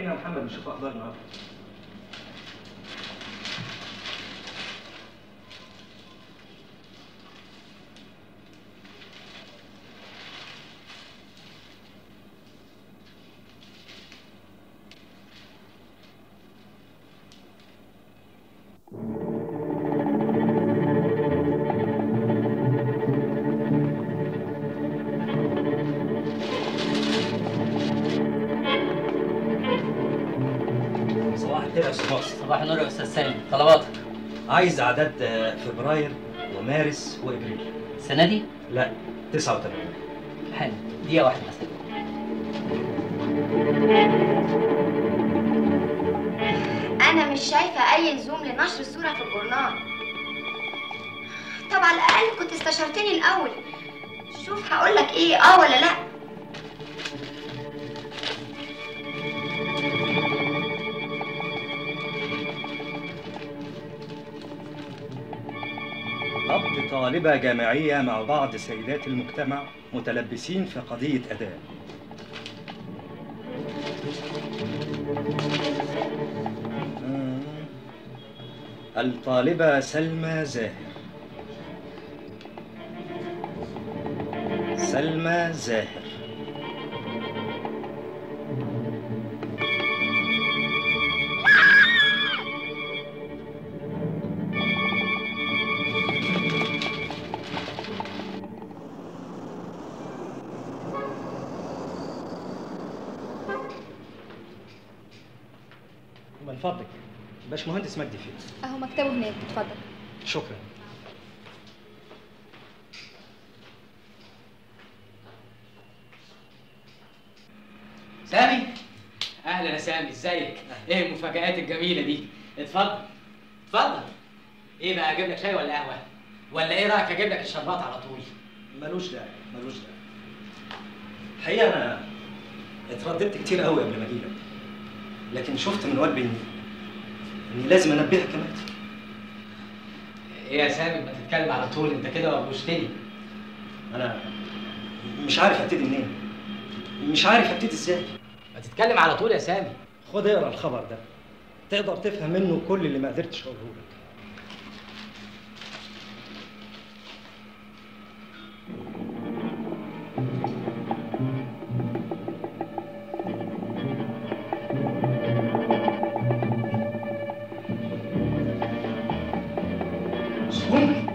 يا محمد نشوف اخبارنا اكتر صباح الخير يا استاذ ناصر صباح النور يا استاذ سامي طلباتك عايز اعداد آه، فبراير ومارس وابريل السنه دي لا 89 حلو دقيقه واحده بس انا مش شايفه اي لزوم لنشر الصوره في الجورنال طب على الاقل كنت استشرتني الاول شوف هقولك ايه اه ولا لا ضبط طالبة جامعية مع بعض سيدات المجتمع متلبسين في قضية أداء آه. الطالبة سلمى زاهر سلمى زاهر من فضلك باشمهندس مجدي فين اهو مكتبه هناك اتفضل شكرا سامي اهلا يا سامي ازيك ايه المفاجآت الجميله دي اتفضل اتفضل ايه بقى اجيب لك شاي ولا قهوه ولا ايه رايك اجيب لك الشربات على طول ملوش داعي ملوش داعي الحقيقة أنا اترددت كتير قوي قبل ما أجيلك لكن شفت من قلبي إني إني لازم أنبهك كمان ايه يا سامي ما تتكلم على طول انت كده وبوشتني أنا مش عارف أبتدي منين مش عارف أبتدي إزاي ما تتكلم على طول يا سامي خد اقرا الخبر ده تقدر تفهم منه كل اللي ما قدرتش أقوله لك مش ممكن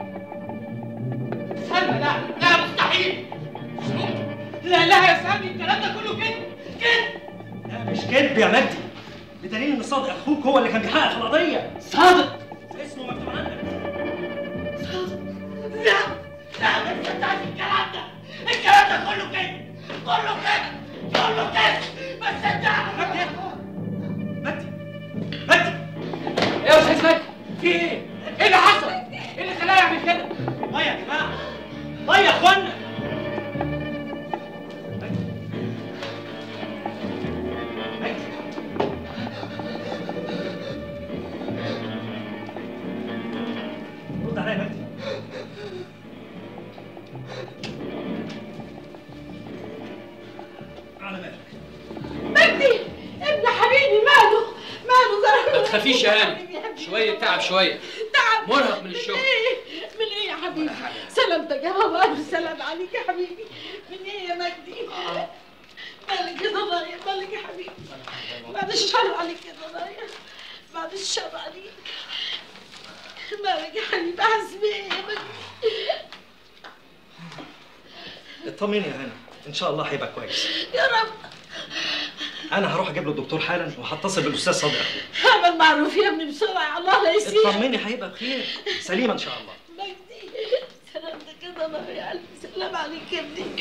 سامي لا لا مستحيل مش ممكن لا لا يا سامي الكلام ده كله كده كده لا مش كذب يا مجدي بدليل إن صادق أخوك هو اللي كان بيحقق في القضية صادق اسمه مكتوب عندك لا لا ما تصدقش الكلام ده الكلام ده كله كده كله كده كله كده ما تصدقش ايه يا استاذ مجدي في ايه؟ ايه اللي حصل؟ ايه اللي خلاه يعمل كده؟ ميه يا جماعه ميه يا اخوانا رد عليا يا مجدي على مالك مجدي ابن حبيبي ماله ماله جرى ما تخافيش يا هاني شويه تعب شويه تعب مرهق من الشغل. ايه من ايه يا حبيبي سلامتك يا بابا الف سلام عليك يا حبيبي من ايه يا مجدي مالك يا ضنايا مالك يا حبيبي بعد الشر عليك يا ضنايا بعد الشر عليك مالك يا حبيبي حاسس بايه يا مجدي اطمني يا هاني ان شاء الله هيبقى كويس يا رب انا هروح اجيب له الدكتور حالا وهتصل بالاستاذ صادق اخوك اعمل معروف يا ابني بسرعه الله لا يسيبك اطمني هيبقى بخير سليمه ان شاء الله مجدي سلامتك يا ضنايا الف سلام عليك يا ابني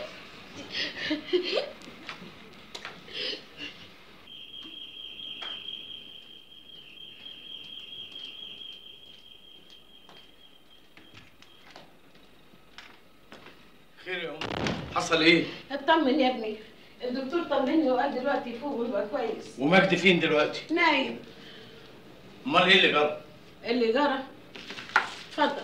خير يا ام حصل ايه اطمن يا ابني الدكتور طمني وقال دلوقتي يفوق ويبقى كويس ومجدي فين دلوقتي نايم امال ايه اللي جرى اللي جرى اتفضل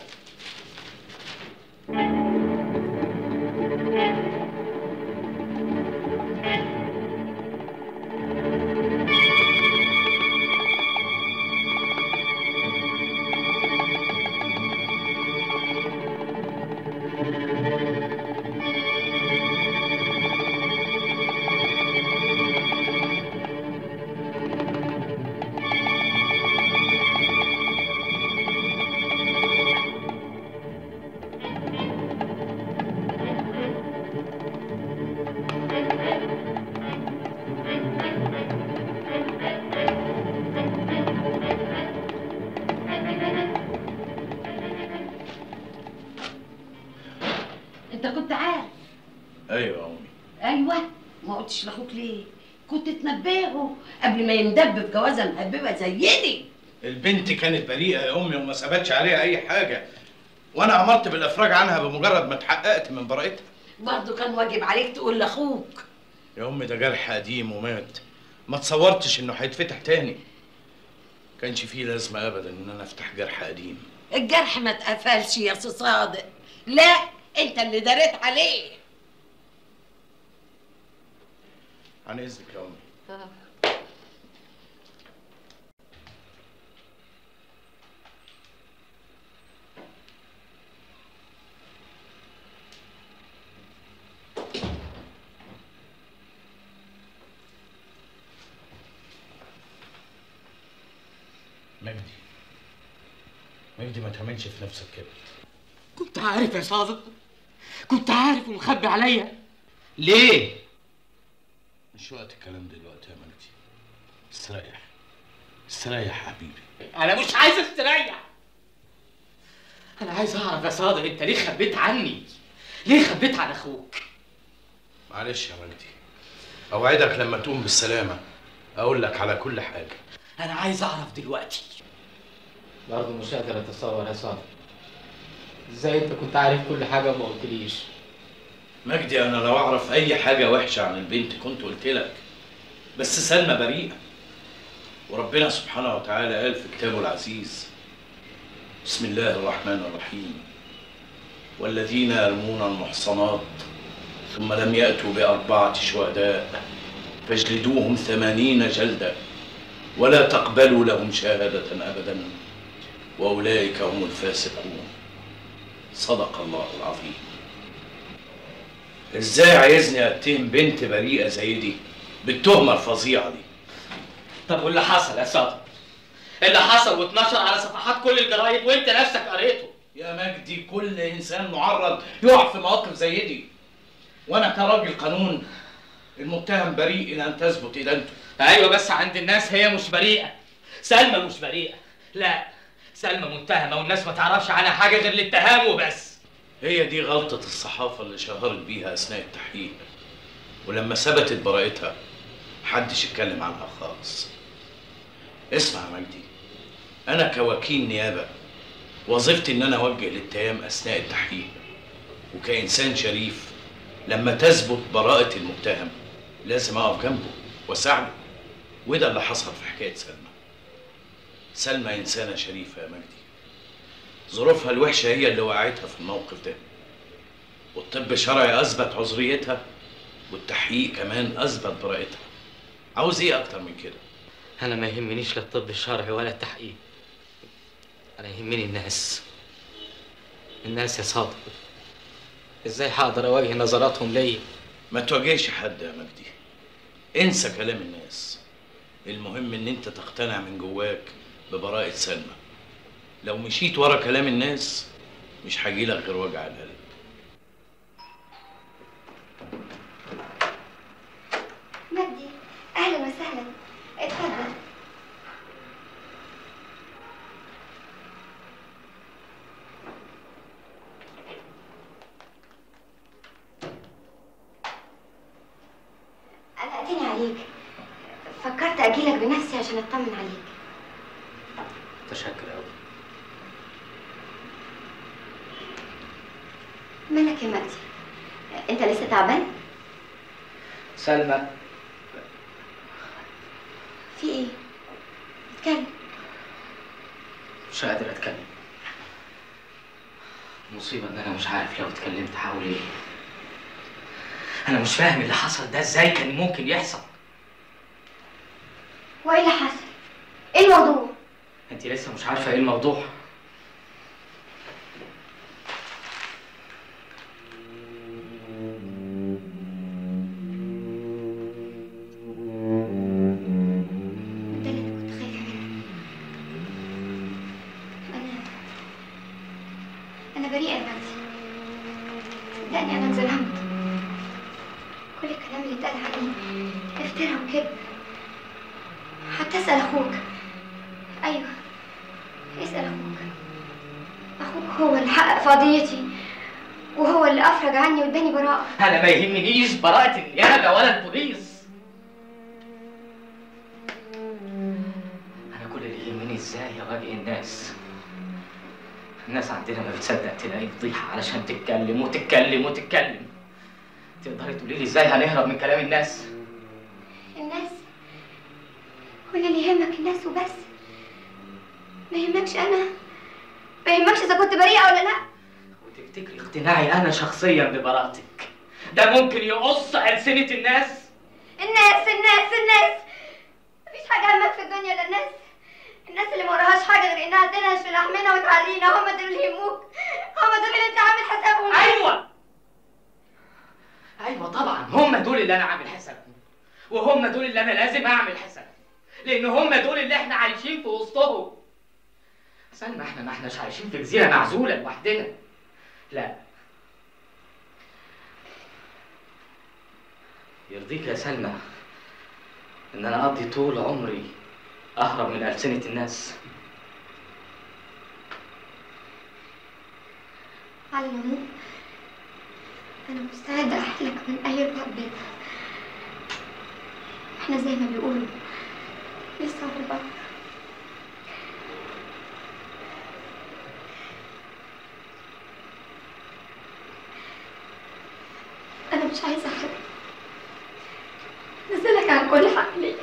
انت كنت عارف ايوه يا امي ايوه ما قلتش لاخوك ليه كنت تنبهه قبل ما يندب في جوازه مهببه زي دي البنت كانت بريئه يا امي وما ثبتش عليها اي حاجه وانا امرت بالافراج عنها بمجرد ما اتحققت من براءتها برضه كان واجب عليك تقول لاخوك يا امي ده جرح قديم ومات ما تصورتش انه هيتفتح تاني كانش فيه لازمه ابدا ان انا افتح جرح قديم الجرح ما اتقفلش يا سي صادق لا انت اللي داريت عليه عن اذنك يا امي مجدي مجدي ما تعملش في نفسك كده كنت عارف يا صادق كنت عارف ومخبي عليا ليه؟ مش وقت الكلام دلوقتي يا مجدي استريح استريح يا حبيبي انا مش عايز استريح انا عايز اعرف يا صادق انت ليه خبيت عني ليه خبيت عن اخوك معلش يا مجدي اوعدك لما تقوم بالسلامه اقول لك على كل حاجه انا عايز اعرف دلوقتي برضه مش قادر اتصور يا صادق ازاي انت كنت عارف كل حاجه وما قلتليش مجدي انا لو اعرف اي حاجه وحشه عن البنت كنت قلت لك بس سلمى بريئه وربنا سبحانه وتعالى قال في كتابه العزيز بسم الله الرحمن الرحيم والذين يرمون المحصنات ثم لم يأتوا بأربعة شهداء فاجلدوهم ثمانين جلدة ولا تقبلوا لهم شهادة أبدا وأولئك هم الفاسقون صدق الله العظيم ازاي عايزني اتهم بنت بريئة زي دي بالتهمة الفظيعة دي طب واللي حصل يا صادق اللي حصل واتنشر على صفحات كل الجرايد وانت نفسك قريته يا مجدي كل انسان معرض يقع في مواقف زي دي وانا كراجل قانون المتهم بريء الى ان تثبت ادانته ايوه بس عند الناس هي مش بريئه سلمى مش بريئه لا سلمى متهمه والناس ما تعرفش عنها حاجه غير الاتهام وبس هي دي غلطة الصحافة اللي شهرت بيها أثناء التحقيق ولما ثبتت براءتها محدش اتكلم عنها خالص اسمع يا مجدي أنا كوكيل نيابة وظيفتي إن أنا أوجه الاتهام أثناء التحقيق وكإنسان شريف لما تثبت براءة المتهم لازم أقف جنبه وأساعده وده اللي حصل في حكاية سلمى سلمى إنسانة شريفة يا مجدي ظروفها الوحشة هي اللي وقعتها في الموقف ده والطب الشرعي أثبت عذريتها والتحقيق كمان أثبت براءتها عاوز إيه أكتر من كده؟ انا ما يهمنيش لا الطب الشرعي ولا التحقيق انا يهمني الناس الناس يا صادق ازاي هقدر اواجه نظراتهم ليا ما تواجهش حد يا مجدي انسى كلام الناس المهم ان انت تقتنع من جواك ببراءة سلمى لو مشيت ورا كلام الناس مش هيجيلك غير وجع القلب مجدي اهلا وسهلا اتفضل قلقتني عليك فكرت اجيلك بنفسي عشان اطمن عليك متشكر قوي مالك يا مجدي انت لسه تعبان سلمى في ايه اتكلم مش قادر اتكلم المصيبة ان انا مش عارف لو اتكلمت هقول ايه انا مش فاهم اللي حصل ده ازاي كان ممكن يحصل وايه اللي حصل ايه الموضوع انت لسه مش عارفة ايه الموضوع ده اللي انا كنت خايفه منه انا انا بريئه يا مجدي صدقني انا اتظلمت كل الكلام اللي اتقال عليه افترى وكذب حتى اسال اخوك ايوه اسال اخوك اخوك هو اللي حقق في قضيتي وهو اللي افرج عني واداني براءه انا ما يهمنيش براءة النيابة ولا البوليس انا كل اللي يهمني ازاي اواجه الناس الناس عندنا ما بتصدق تلاقي فضيحة علشان تتكلم وتتكلم وتتكلم تقدري تقولي لي ازاي هنهرب من كلام الناس الناس كل اللي يهمك الناس وبس ما يهمكش انا ما يهمكش اذا كنت بريئه ولا لا وتفتكري اقتناعي انا شخصيا ببراءتك ده ممكن يقص ألسنة الناس الناس الناس الناس مفيش حاجه همك في الدنيا الا الناس الناس اللي ما وراهاش حاجه غير انها تنهش في لحمنا وتعرينا هم دول اللي يهموك هم دول اللي انت عامل حسابهم ايوه ايوه طبعا هم دول اللي انا عامل حسابهم وهم دول اللي انا لازم اعمل حسابهم لان هم دول اللي احنا عايشين في وسطهم سلمى احنا ما احناش عايشين في جزيره معزوله لوحدنا لا يرضيك يا سلمى ان انا اقضي طول عمري اهرب من السنه الناس على العموم انا مستعده احلك من اي رهبه احنا زي ما بيقولوا لسه في بعض انا مش عايزه حاجه نزلك عن كل حق ليا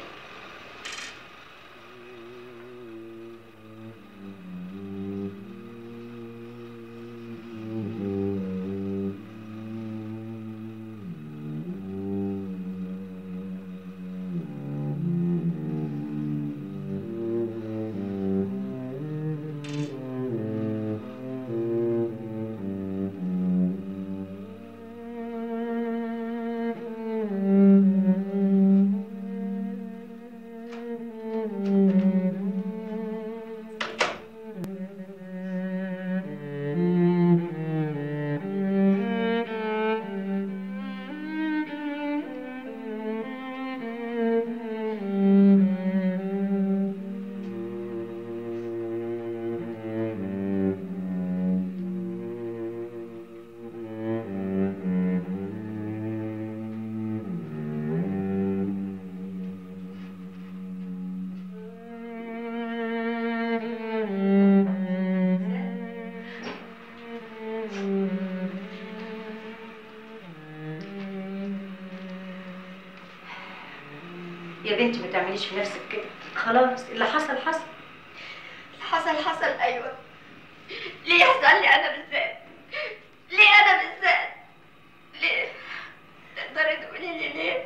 يا بنتي ما تعمليش في نفسك كده خلاص اللي حصل حصل اللي حصل حصل ايوه ليه يحصل لي انا بالذات ليه انا بالذات ليه تقدري تقولي لي ليه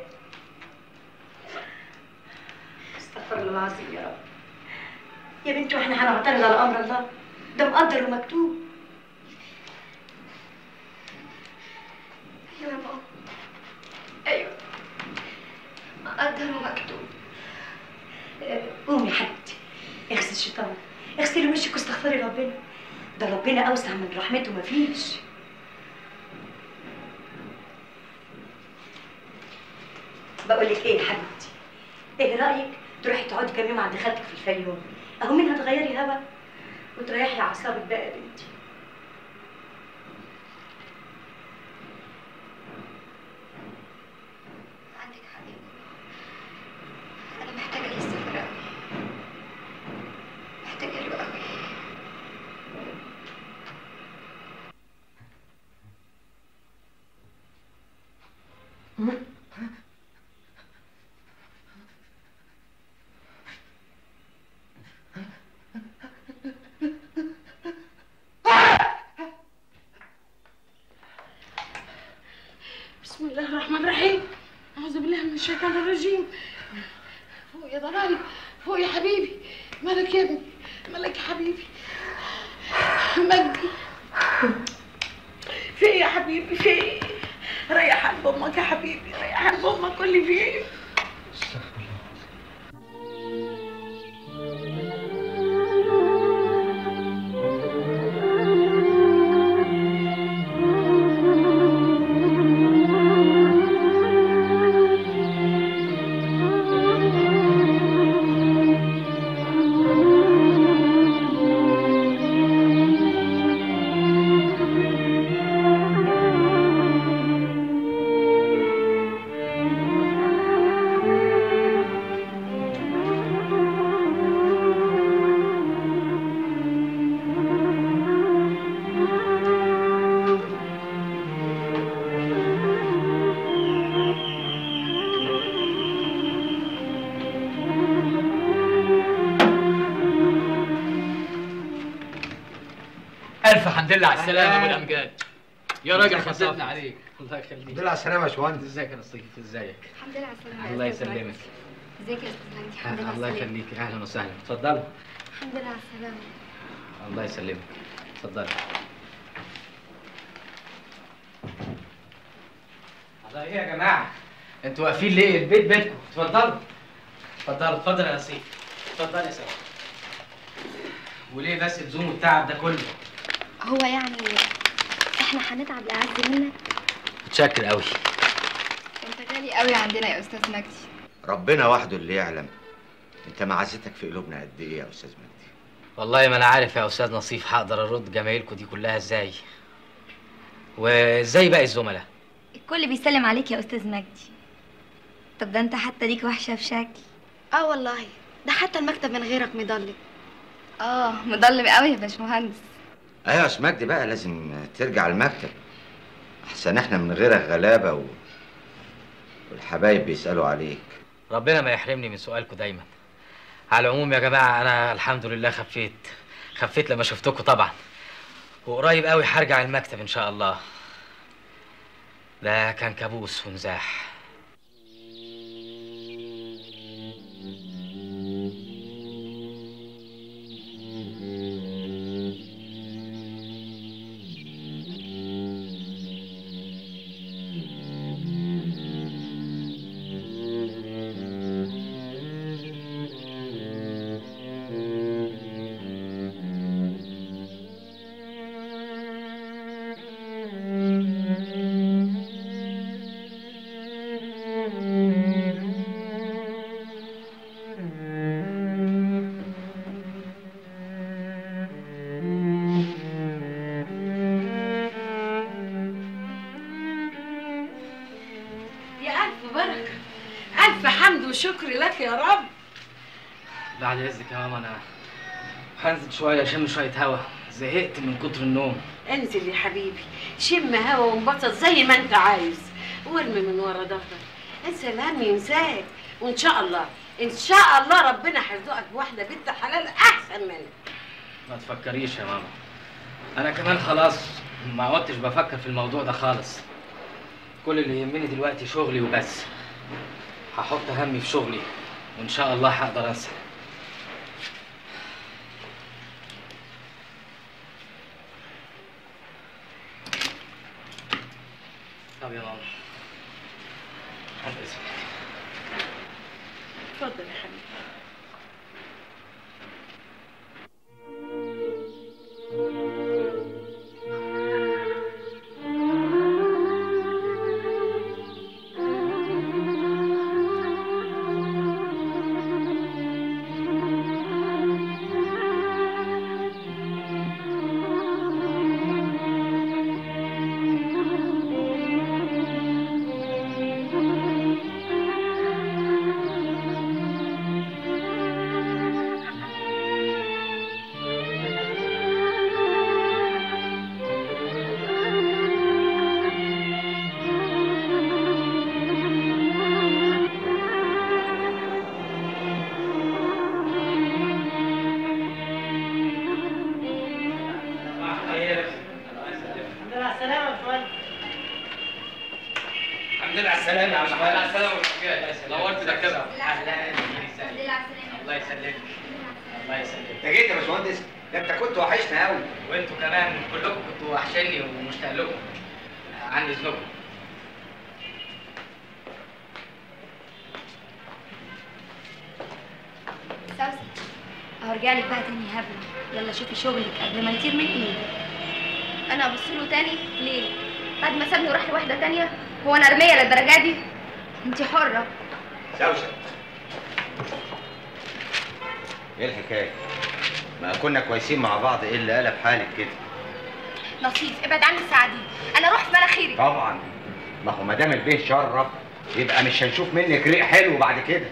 استغفر الله العظيم يا رب يا بنتي واحنا هنعترض على امر الله ده مقدر ومكتوب ايوه يا ماما ايوه مقدر ومكتوب آه، قومي يا حبيبتي اغسلي الشيطان اغسلي وشك واستغفري ربنا ده ربنا اوسع من رحمته مفيش بقول لك ايه يا حبيبتي ايه رايك تروحي تقعدي كام يوم عند خالتك في الفيوم اهو منها تغيري هوا وتريحي اعصابك بقى يا بنتي عندك حق يا ماما انا محتاجه للسفر قوي محتاجه له قوي بسم الله الرحمن الرحيم أعوذ بالله من الشيطان الرجيم فوق يا ضلالي فوق يا حبيبي مالك يا ابني مالك يا حبيبي مجدي في ايه يا حبيبي في ايه ريح قلب امك يا حبيبي ريح قلب امك قول لي في ايه Thank you. الف حمد لله على السلامه يا ابو أهلاً. الامجاد يا راجل ازيك يا خطبنا صافي؟ عليك الله يخليك الحمد لله على السلامه يا باشمهندس ازيك يا نصيف ازيك الحمد لله على السلامه الله يسلمك ازيك يا استاذ مجدي الحمد لله على الله السلامه يخليك اهلا وسهلا اتفضلوا الحمد لله على السلامه الله يسلمك اتفضلي الله ايه يا جماعه انتوا واقفين ليه البيت بيتكم اتفضلوا اتفضلوا اتفضل يا نصيف اتفضل يا سلام وليه بس الزوم والتعب ده كله هو يعني احنا هنتعب لأعز منك متشكر قوي انت غالي قوي عندنا يا استاذ مجدي ربنا وحده اللي يعلم انت معزتك في قلوبنا قد ايه يا استاذ مجدي والله ما انا عارف يا استاذ نصيف هقدر ارد جمايلكم دي كلها ازاي وازاي باقي الزملاء الكل بيسلم عليك يا استاذ مجدي طب ده انت حتى ليك وحشه في شكل اه والله ده حتى المكتب من غيرك مضلم اه مضلم قوي يا باشمهندس ايوه يا استاذ مجدي بقى لازم ترجع المكتب احسن احنا من غيرك غلابه و... والحبايب بيسالوا عليك ربنا ما يحرمني من سؤالكم دايما على العموم يا جماعه انا الحمد لله خفيت خفيت لما شفتكم طبعا وقريب قوي هرجع المكتب ان شاء الله ده كان كابوس ونزاح يا الف بركه الف حمد وشكر لك يا رب بعد اذنك يا ماما انا هنزل شويه اشم شويه هوا زهقت من كتر النوم انزل يا حبيبي شم هوا وانبسط زي ما انت عايز وارمي من ورا ظهرك انسى الهم ينساك وان شاء الله ان شاء الله ربنا هيرزقك بواحده بنت حلال احسن منك ما تفكريش يا ماما انا كمان خلاص ما عدتش بفكر في الموضوع ده خالص كل اللي يهمني دلوقتي شغلي وبس هحط همي في شغلي وان شاء الله هقدر انسى طب يا ماما عن إذنك. اتفضل يا حبيبي الحمد لله على السلامة يا باشمهندس الحمد لله على السلامة يا باشمهندس على السلامة نورت دكتور أهلا الله يسلمك الله يسلمك انت جيت يا باشمهندس ده انت كنت وحشنا قوي وانتوا كمان كلكم كنتوا وحشاني ومشتاق لكم عن اذنكم سوسن اهو رجع لك بقى تاني يا هبله يلا شوفي شغلك قبل ما يطير من ايدك انا ابص له تاني ليه بعد ما سابني وراح لواحده تانية هو انا ارميه للدرجه دي انت حره سوسن ايه الحكايه ما كنا كويسين مع بعض ايه اللي قلب حالك كده نصيف ابعد عني الساعه دي انا اروح في مناخيري طبعا ما هو ما دام البيه شرف يبقى مش هنشوف منك ريق حلو بعد كده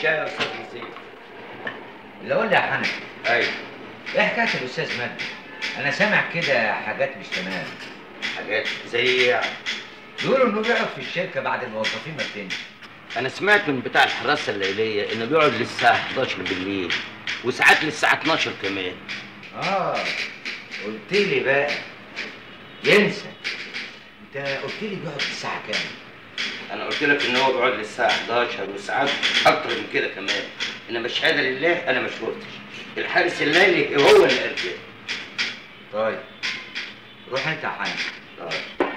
الشاي يا استاذ نصير اللي اقول لي يا حنفي ايوه ايه حكايه الاستاذ مجدي انا سامع كده حاجات مش تمام حاجات زي ايه يعني بيقولوا انه بيقعد في الشركه بعد الموظفين ما بتمشي انا سمعت من بتاع الحراسه الليليه انه بيقعد للساعه 11 بالليل وساعات للساعه 12 كمان اه قلت لي بقى ينسى انت قلت لي بيقعد الساعه كام انا قلت لك ان هو بيقعد للساعه 11 وساعات اكتر من كده كمان انما الشهاده لله انا ما شفتش الحارس الليلي هو اللي قال كده طيب روح انت يا حنفي طيب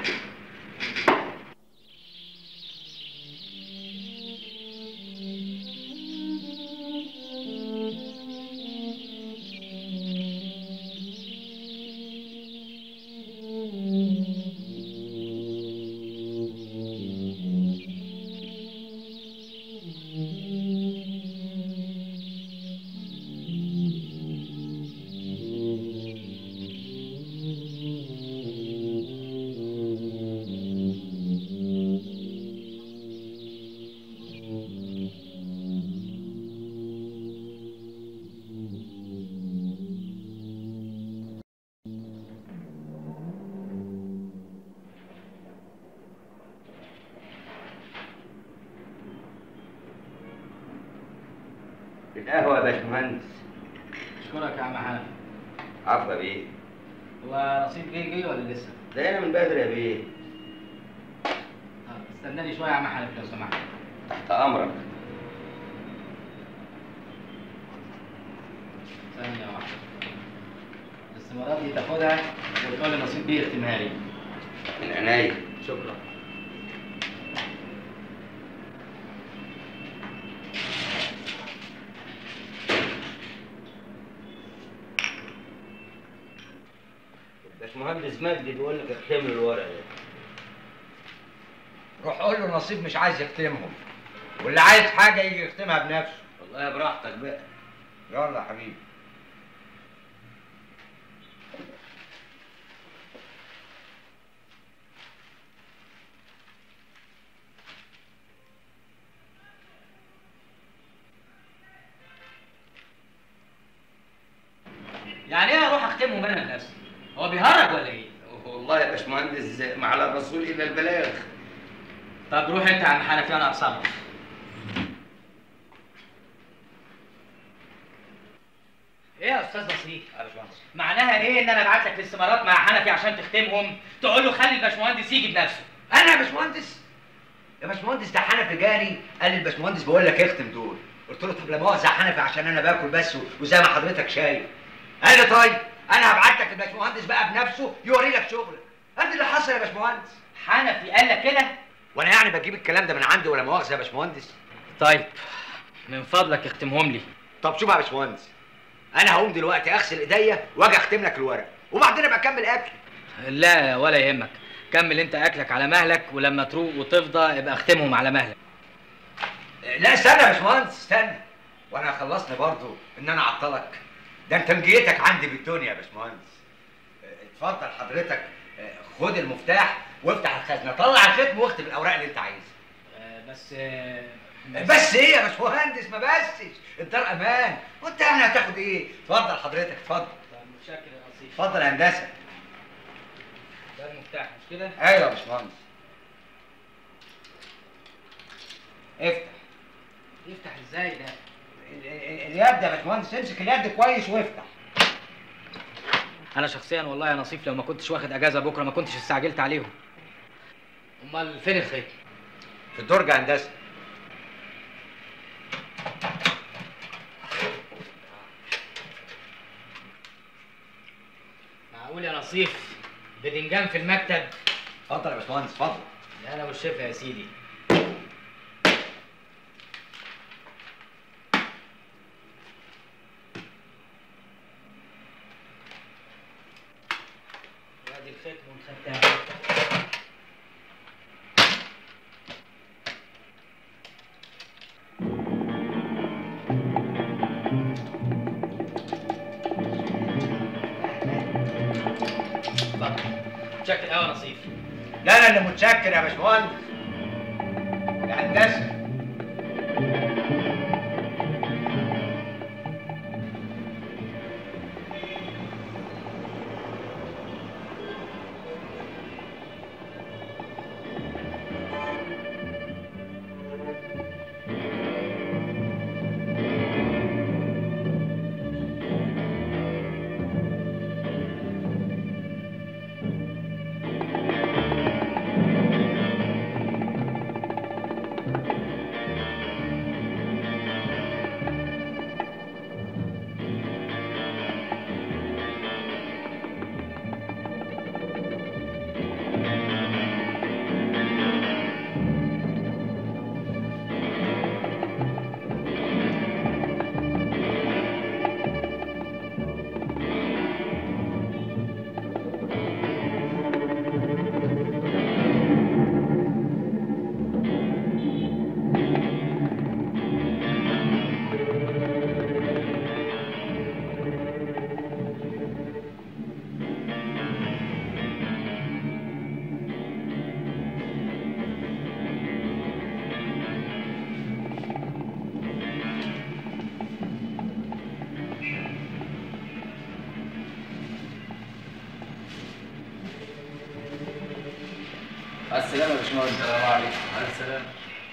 القهوه يا باشمهندس اشكرك يا عم حنفي عفوا بيه هو نصيب جه جه ولا لسه؟ ده انا من بدري يا بيه طب استناني شويه يا عم حنفي لو سمحت تحت امرك ثانيه واحده الاستمارات دي تاخدها وتقول لي نصيب بيه يختمها لي من عينيا شكرا باشمهندس مجدي بيقول لك اختم له الورق ده روح قول له نصيب مش عايز يختمهم واللي عايز حاجه يجي يختمها بنفسه والله براحتك بقى يلا يا حبيبي يعني ايه اروح اختمهم انا بنفسي؟ هو بيهرج ولا ايه؟ والله يا باشمهندس ما على الرسول الا البلاغ طب روح انت يا عم حنفي انا اتصرف ايه يا استاذ نصير؟ معناها ايه ان انا ابعت لك الاستمارات مع حنفي عشان تختمهم تقول له خلي الباشمهندس يجي بنفسه انا يا باشمهندس يا باشمهندس ده حنفي جاني قال لي الباشمهندس بقول لك اختم دول قلت له طب لا مؤاخذه يا حنفي عشان انا باكل بس وزي ما حضرتك شايف قال لي طيب انا هبعت لك الباشمهندس بقى بنفسه يوري لك شغلك ادي اللي حصل يا باشمهندس حنفي قال لك كده وانا يعني بجيب الكلام ده من عندي ولا مؤاخذه يا باشمهندس طيب من فضلك اختمهم لي طب شوف يا باشمهندس انا هقوم دلوقتي اغسل ايديا واجي اختم لك الورق وبعدين ابقى اكمل اكل لا ولا يهمك كمل انت اكلك على مهلك ولما تروق وتفضى ابقى اختمهم على مهلك لا استنى يا باشمهندس استنى وانا خلصني برضو ان انا اعطلك ده انت مجيتك عندي بالدنيا يا باشمهندس اتفضل حضرتك اه، خد المفتاح وافتح الخزنه طلع الختم واختم الاوراق اللي انت عايزها بس بس ايه يا باشمهندس ما بسش الدار امان وانت يعني هتاخد ايه اتفضل حضرتك اتفضل متشكر يا نصير اتفضل يا هندسه ده المفتاح مش كده؟ ايوه يا باشمهندس افتح يفتح ازاي ده؟ ال- ال- اليد يا باشمهندس امسك اليد كويس وافتح انا شخصيا والله يا نصيف لو ما كنتش واخد اجازه بكره ما كنتش استعجلت عليهم امال فين الخيط في الدرج يا هندسه معقول يا نصيف بدنجان في المكتب اتفضل يا باشمهندس اتفضل لا انا والشفا يا سيدي وادي الختم والختام اتفضل شكل قهوه نصيف لا انا اللي متشكر يا باشمهندس يا هندسه مع السلامه يا باشمهندس السلام عليكم مع السلامه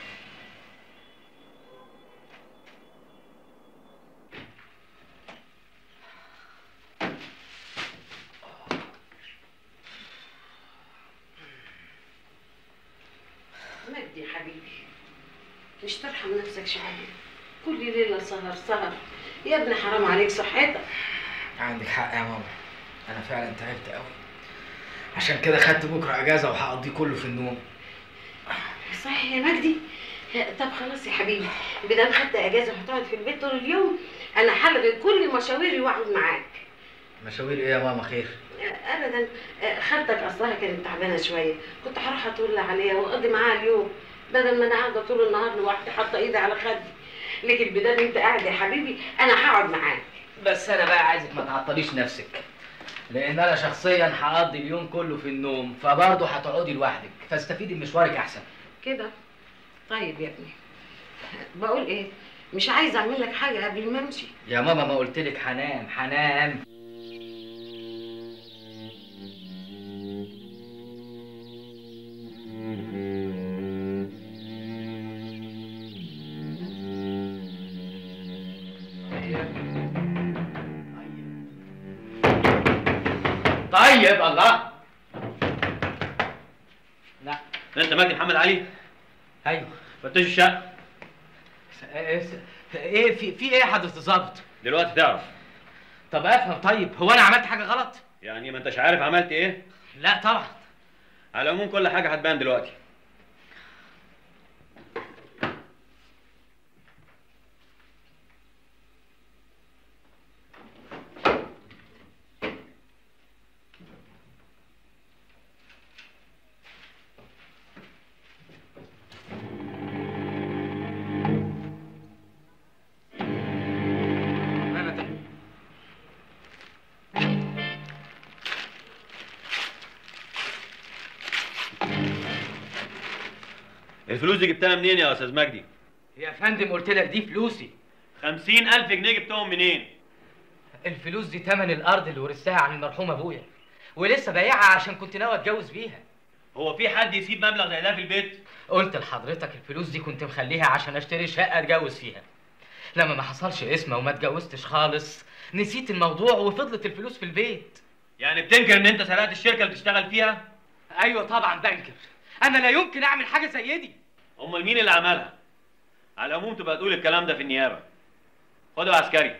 مجدي يا حبيبي مش ترحم نفسك شوية كل ليلة سهر سهر يا ابني حرام عليك صحتك عندك حق يا ماما انا فعلا تعبت قوي عشان كده خدت بكره اجازه وهقضيه كله في النوم صحيح يا مجدي طب خلاص يا حبيبي بدل خدت اجازه وهتقعد في البيت طول اليوم انا هلغي كل مشاويري واقعد معاك مشاوير ايه يا ماما خير ابدا خالتك اصلها كانت تعبانه شويه كنت هروح اطل عليها واقضي معاها اليوم بدل ما انا قاعده طول النهار لوحدي حاطه ايدي على خدي لكن بدل انت قاعد يا حبيبي انا هقعد معاك بس انا بقى عايزك ما تعطليش نفسك لان انا شخصيا هقضي اليوم كله في النوم فبرضه هتقعدي لوحدك فاستفيدي من مشوارك احسن كده طيب يا ابني بقول ايه مش عايزه اعمل لك حاجه قبل ما امشي يا ماما ما قلت لك هنام هنام طيب الله لا انت مجدي محمد علي ايوه فتشوا الشقه ايه في في ايه يا حضره الظابط دلوقتي تعرف طب افهم طيب هو انا عملت حاجه غلط يعني ما انتش عارف عملت ايه لا طبعا على العموم كل حاجه هتبان دلوقتي الفلوس دي جبتها منين يا استاذ مجدي يا فندم قلت لك دي فلوسي خمسين ألف جنيه جبتهم منين الفلوس دي تمن الارض اللي ورثتها عن المرحوم ابويا ولسه بايعها عشان كنت ناوي اتجوز بيها هو في حد يسيب مبلغ زي ده في البيت قلت لحضرتك الفلوس دي كنت مخليها عشان اشتري شقه اتجوز فيها لما ما حصلش اسمه وما اتجوزتش خالص نسيت الموضوع وفضلت الفلوس في البيت يعني بتنكر ان انت سرقت الشركه اللي بتشتغل فيها ايوه طبعا بنكر انا لا يمكن اعمل حاجه زي دي امال مين اللي عملها على العموم تبقى تقول الكلام ده في النيابه خدوا يا عسكري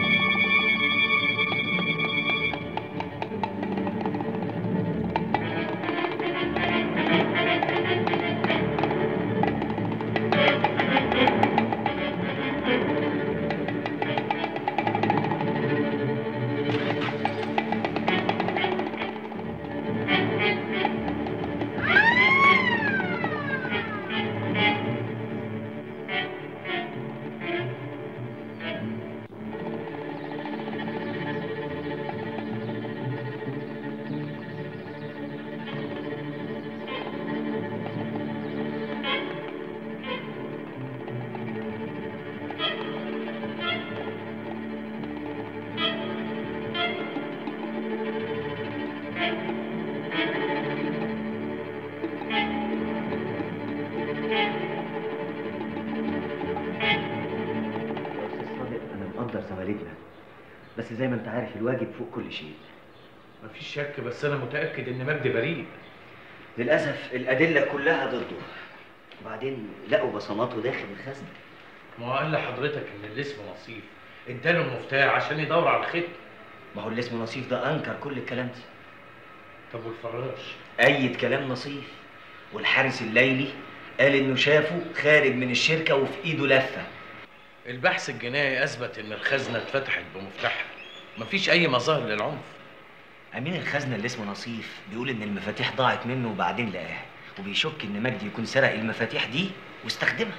انا مقدر زمالتنا بس زي ما انت عارف الواجب فوق كل شيء مفيش شك بس انا متاكد ان مجدي بريء للاسف الادله كلها ضده وبعدين لقوا بصماته داخل الخزنه ما هو قال لحضرتك ان اللي اسمه نصيف اداله المفتاح عشان يدور على الخيط ما هو اللي اسمه نصيف ده انكر كل الكلام ده طب والفراش ايد كلام نصيف والحارس الليلي قال انه شافه خارج من الشركه وفي ايده لفه البحث الجنائي اثبت ان الخزنه اتفتحت بمفتاحها مفيش اي مظاهر للعنف امين الخزنه اللي اسمه نصيف بيقول ان المفاتيح ضاعت منه وبعدين لقاها وبيشك ان مجدي يكون سرق المفاتيح دي واستخدمها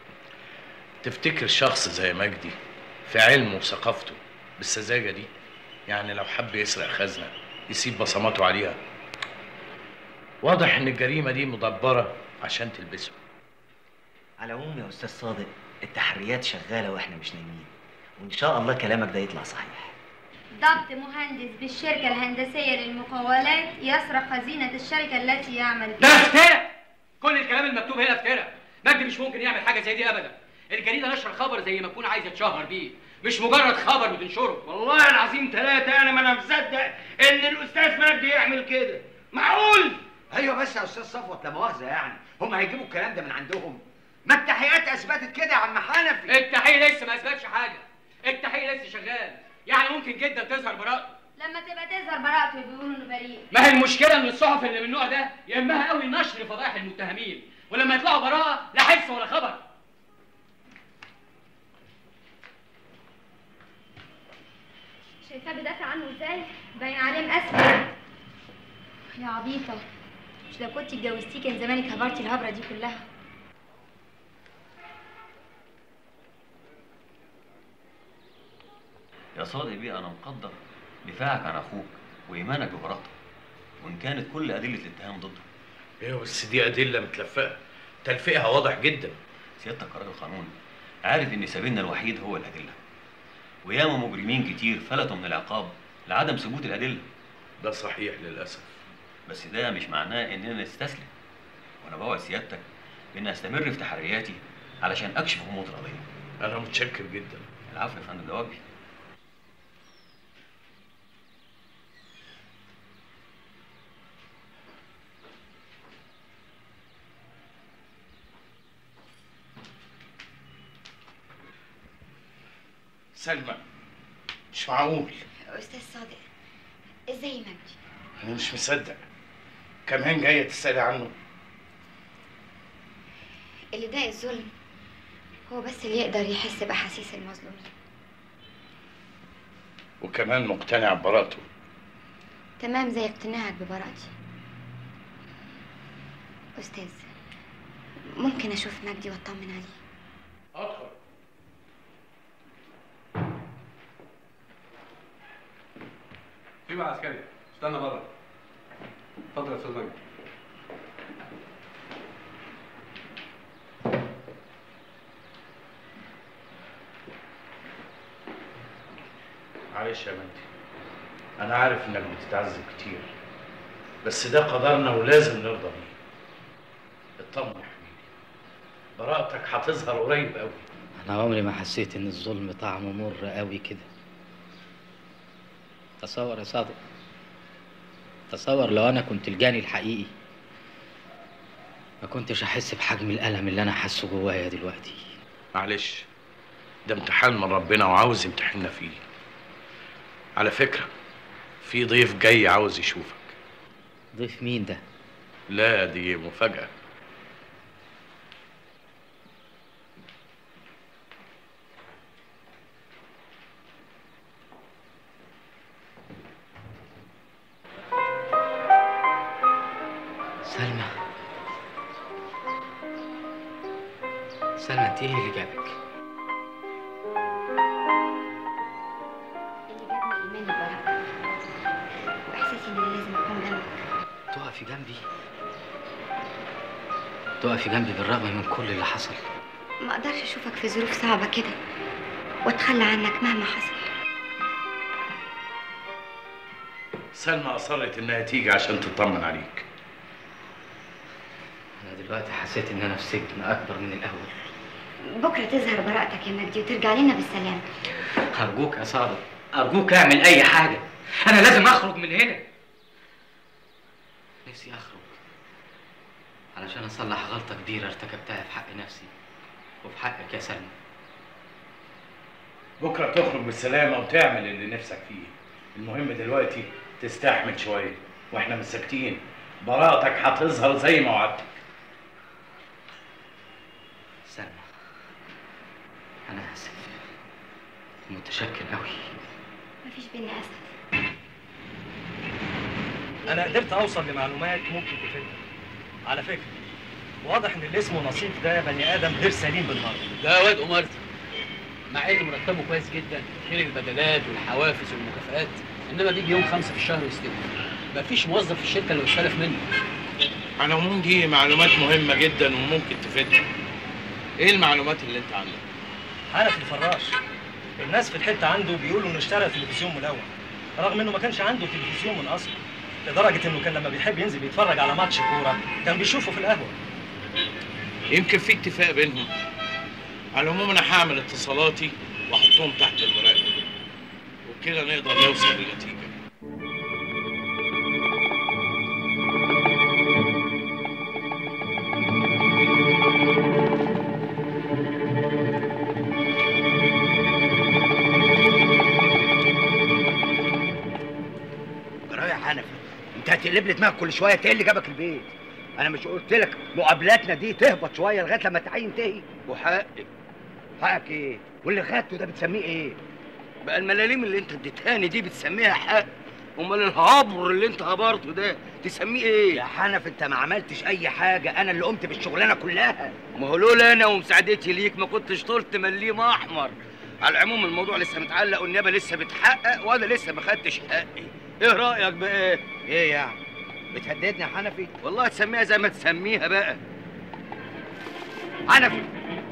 تفتكر شخص زي مجدي في علمه وثقافته بالسذاجه دي يعني لو حب يسرق خزنه يسيب بصماته عليها واضح ان الجريمه دي مدبره عشان تلبسه على العموم يا استاذ صادق التحريات شغاله واحنا مش نايمين وان شاء الله كلامك ده يطلع صحيح ضبط مهندس بالشركة الهندسية للمقاولات يسرق خزينة الشركة التي يعمل ده افتراء كل الكلام المكتوب هنا افتراء مجدي مش ممكن يعمل حاجه زي دي ابدا الجريده نشر خبر زي ما تكون عايزه تشهر بيه مش مجرد خبر وتنشره والله العظيم ثلاثة أنا ما أنا مصدق إن الأستاذ مجدي يعمل كده معقول ايوه بس يا استاذ صفوت لا مؤاخذه يعني هم هيجيبوا الكلام ده من عندهم ما التحقيقات اثبتت كده يا عم حنفي التحقيق لسه ما اثبتش حاجه التحقيق لسه شغال يعني ممكن جدا تظهر براءته لما تبقى تظهر براءته بيقولوا انه بريء ما هي المشكله ان الصحف اللي من النوع ده يهمها قوي نشر فضائح المتهمين ولما يطلعوا براءه لا حس ولا خبر شايفاه بيدافع عنه ازاي باين عليه مقاسم يا عبيطة مش لو كنت اتجوزتيه كان زمانك هبرتي الهبرة دي كلها يا صادق بيه انا مقدر دفاعك عن اخوك وايمانك ببراءته وان كانت كل ادله الاتهام ضده ايوه بس دي ادله متلفقه تلفيقها واضح جدا سيادتك كراجل قانون عارف ان سبيلنا الوحيد هو الادله وياما مجرمين كتير فلتوا من العقاب لعدم ثبوت الادله ده صحيح للاسف بس ده مش معناه اننا نستسلم وانا بوعد سيادتك بان استمر في تحرياتي علشان اكشف غموض القضيه انا متشكر جدا العفو يا فندم ده واجبي سلمى مش معقول استاذ صادق ازاي مجدي انا مش مصدق كمان جايه تسالي عنه اللي ده الظلم هو بس اللي يقدر يحس باحاسيس المظلومين وكمان مقتنع ببراءته تمام زي اقتناعك ببراءتي استاذ ممكن اشوف مجدي واطمن عليه ادخل في مع عسكري استنى بره اتفضل يا استاذ مجدي معلش يا مجدي انا عارف انك بتتعذب كتير بس ده قدرنا ولازم نرضى بيه اطمن يا حبيبي براءتك هتظهر قريب قوي انا عمري ما حسيت ان الظلم طعمه مر قوي كده تصور يا صادق تصور لو انا كنت الجاني الحقيقي ما كنتش احس بحجم الالم اللي انا حاسه جوايا دلوقتي معلش ده امتحان من ربنا وعاوز يمتحننا فيه على فكرة في ضيف جاي عاوز يشوفك ضيف مين ده لا دي مفاجأة سلمى سلمى انت ايه اللي جابك اللي جابني ايمان ببراءتك واحساسي ان انا لازم اكون جنبك تقفي جنبي تقفي جنبي بالرغم من كل اللي حصل ما اقدرش اشوفك في ظروف صعبه كده واتخلى عنك مهما حصل سلمى أصرت إنها تيجي عشان تطمن عليك انا دلوقتي حسيت ان انا في سجن اكبر من الاول بكره تظهر براءتك يا مجدي وترجع لنا بالسلامه ارجوك يا صادق ارجوك اعمل اي حاجه انا لازم اخرج من هنا نفسي اخرج علشان اصلح غلطه كبيره ارتكبتها في حق نفسي وفي حقك يا سلمى بكرة تخرج بالسلامة وتعمل اللي نفسك فيه المهم دلوقتي تستحمل شوية واحنا مش ساكتين براءتك هتظهر زي ما وعدتك سلمى انا اسف متشكر قوي مفيش بينا اسف انا قدرت اوصل لمعلومات ممكن تفيدك على فكره واضح ان اللي اسمه نصيف ده بني ادم غير سليم بالمره ده واد أمارتي مع ان مرتبه كويس جدا غير البدلات والحوافز والمكافآت انما بيجي يوم خمسة في الشهر ويستلف مفيش موظف في الشركه اللي استلف منه على العموم دي معلومات مهمة جدا وممكن تفيدنا ايه المعلومات اللي انت عندك؟ حنفي الفراش الناس في الحته عنده بيقولوا انه اشترى تلفزيون ملون رغم انه ما كانش عنده تلفزيون من اصله لدرجه انه كان لما بيحب ينزل يتفرج على ماتش كوره كان بيشوفه في القهوه يمكن في اتفاق بينهم على العموم انا هعمل اتصالاتي واحطهم تحت المراقبه وبكده نقدر نوصل لنتيجه جرايه يا حنفي انت هتقلب لي دماغك كل شويه ايه اللي جابك البيت انا مش قلت لك مقابلاتنا دي تهبط شويه لغايه لما التعيين تهي وحقك حقك ايه واللي خدته ده بتسميه ايه بقى الملاليم اللي انت اديتهاني دي بتسميها حق امال الهبر اللي انت هبرته ده تسميه ايه يا حنف انت ما عملتش اي حاجه انا اللي قمت بالشغلانه كلها ما هو لولا انا ومساعدتي ليك ما كنتش طلت مليم احمر على العموم الموضوع لسه متعلق والنيابه لسه بتحقق وانا لسه ما خدتش حقي ايه رايك بقى ايه يعني بتهددني يا حنفي والله تسميها زي ما تسميها بقى حنفي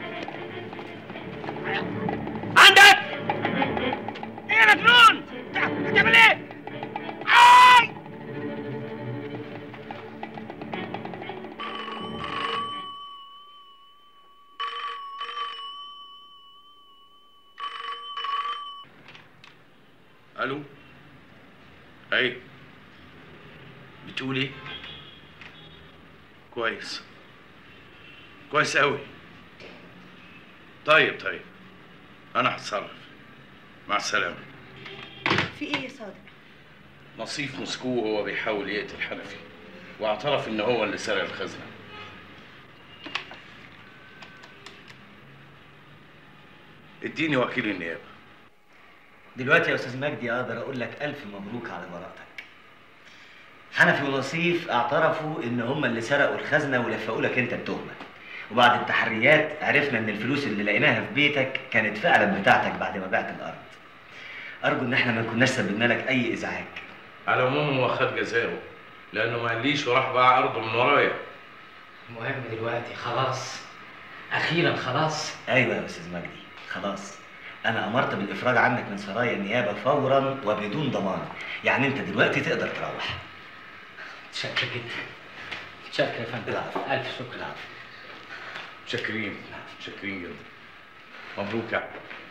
عندك ايه يا مجنون بتعمل ايه آي! الو اي بتقول ايه كويس كويس قوي طيب طيب انا هتصرف مع السلامه في ايه يا صادق نصيف مسكوه وهو بيحاول يقتل حنفي واعترف ان هو اللي سرق الخزنه اديني وكيل النيابه دلوقتي يا استاذ مجدي اقدر اقول لك الف مبروك على براءتك حنفي ونصيف اعترفوا ان هم اللي سرقوا الخزنه ولفقوا لك انت التهمه وبعد التحريات عرفنا ان الفلوس اللي لقيناها في بيتك كانت فعلا بتاعتك بعد ما بعت الارض ارجو ان احنا ما كناش سببنا لك اي ازعاج على العموم هو خد جزاؤه لانه ما قاليش وراح باع ارضه من ورايا المهم دلوقتي خلاص اخيرا خلاص ايوه يا استاذ مجدي خلاص انا امرت بالافراج عنك من سرايا النيابه فورا وبدون ضمان يعني انت دلوقتي تقدر تروح متشكر جدا متشكر يا فندم الف شكر متشكرين متشكرين جدا مبروك يا أحمد.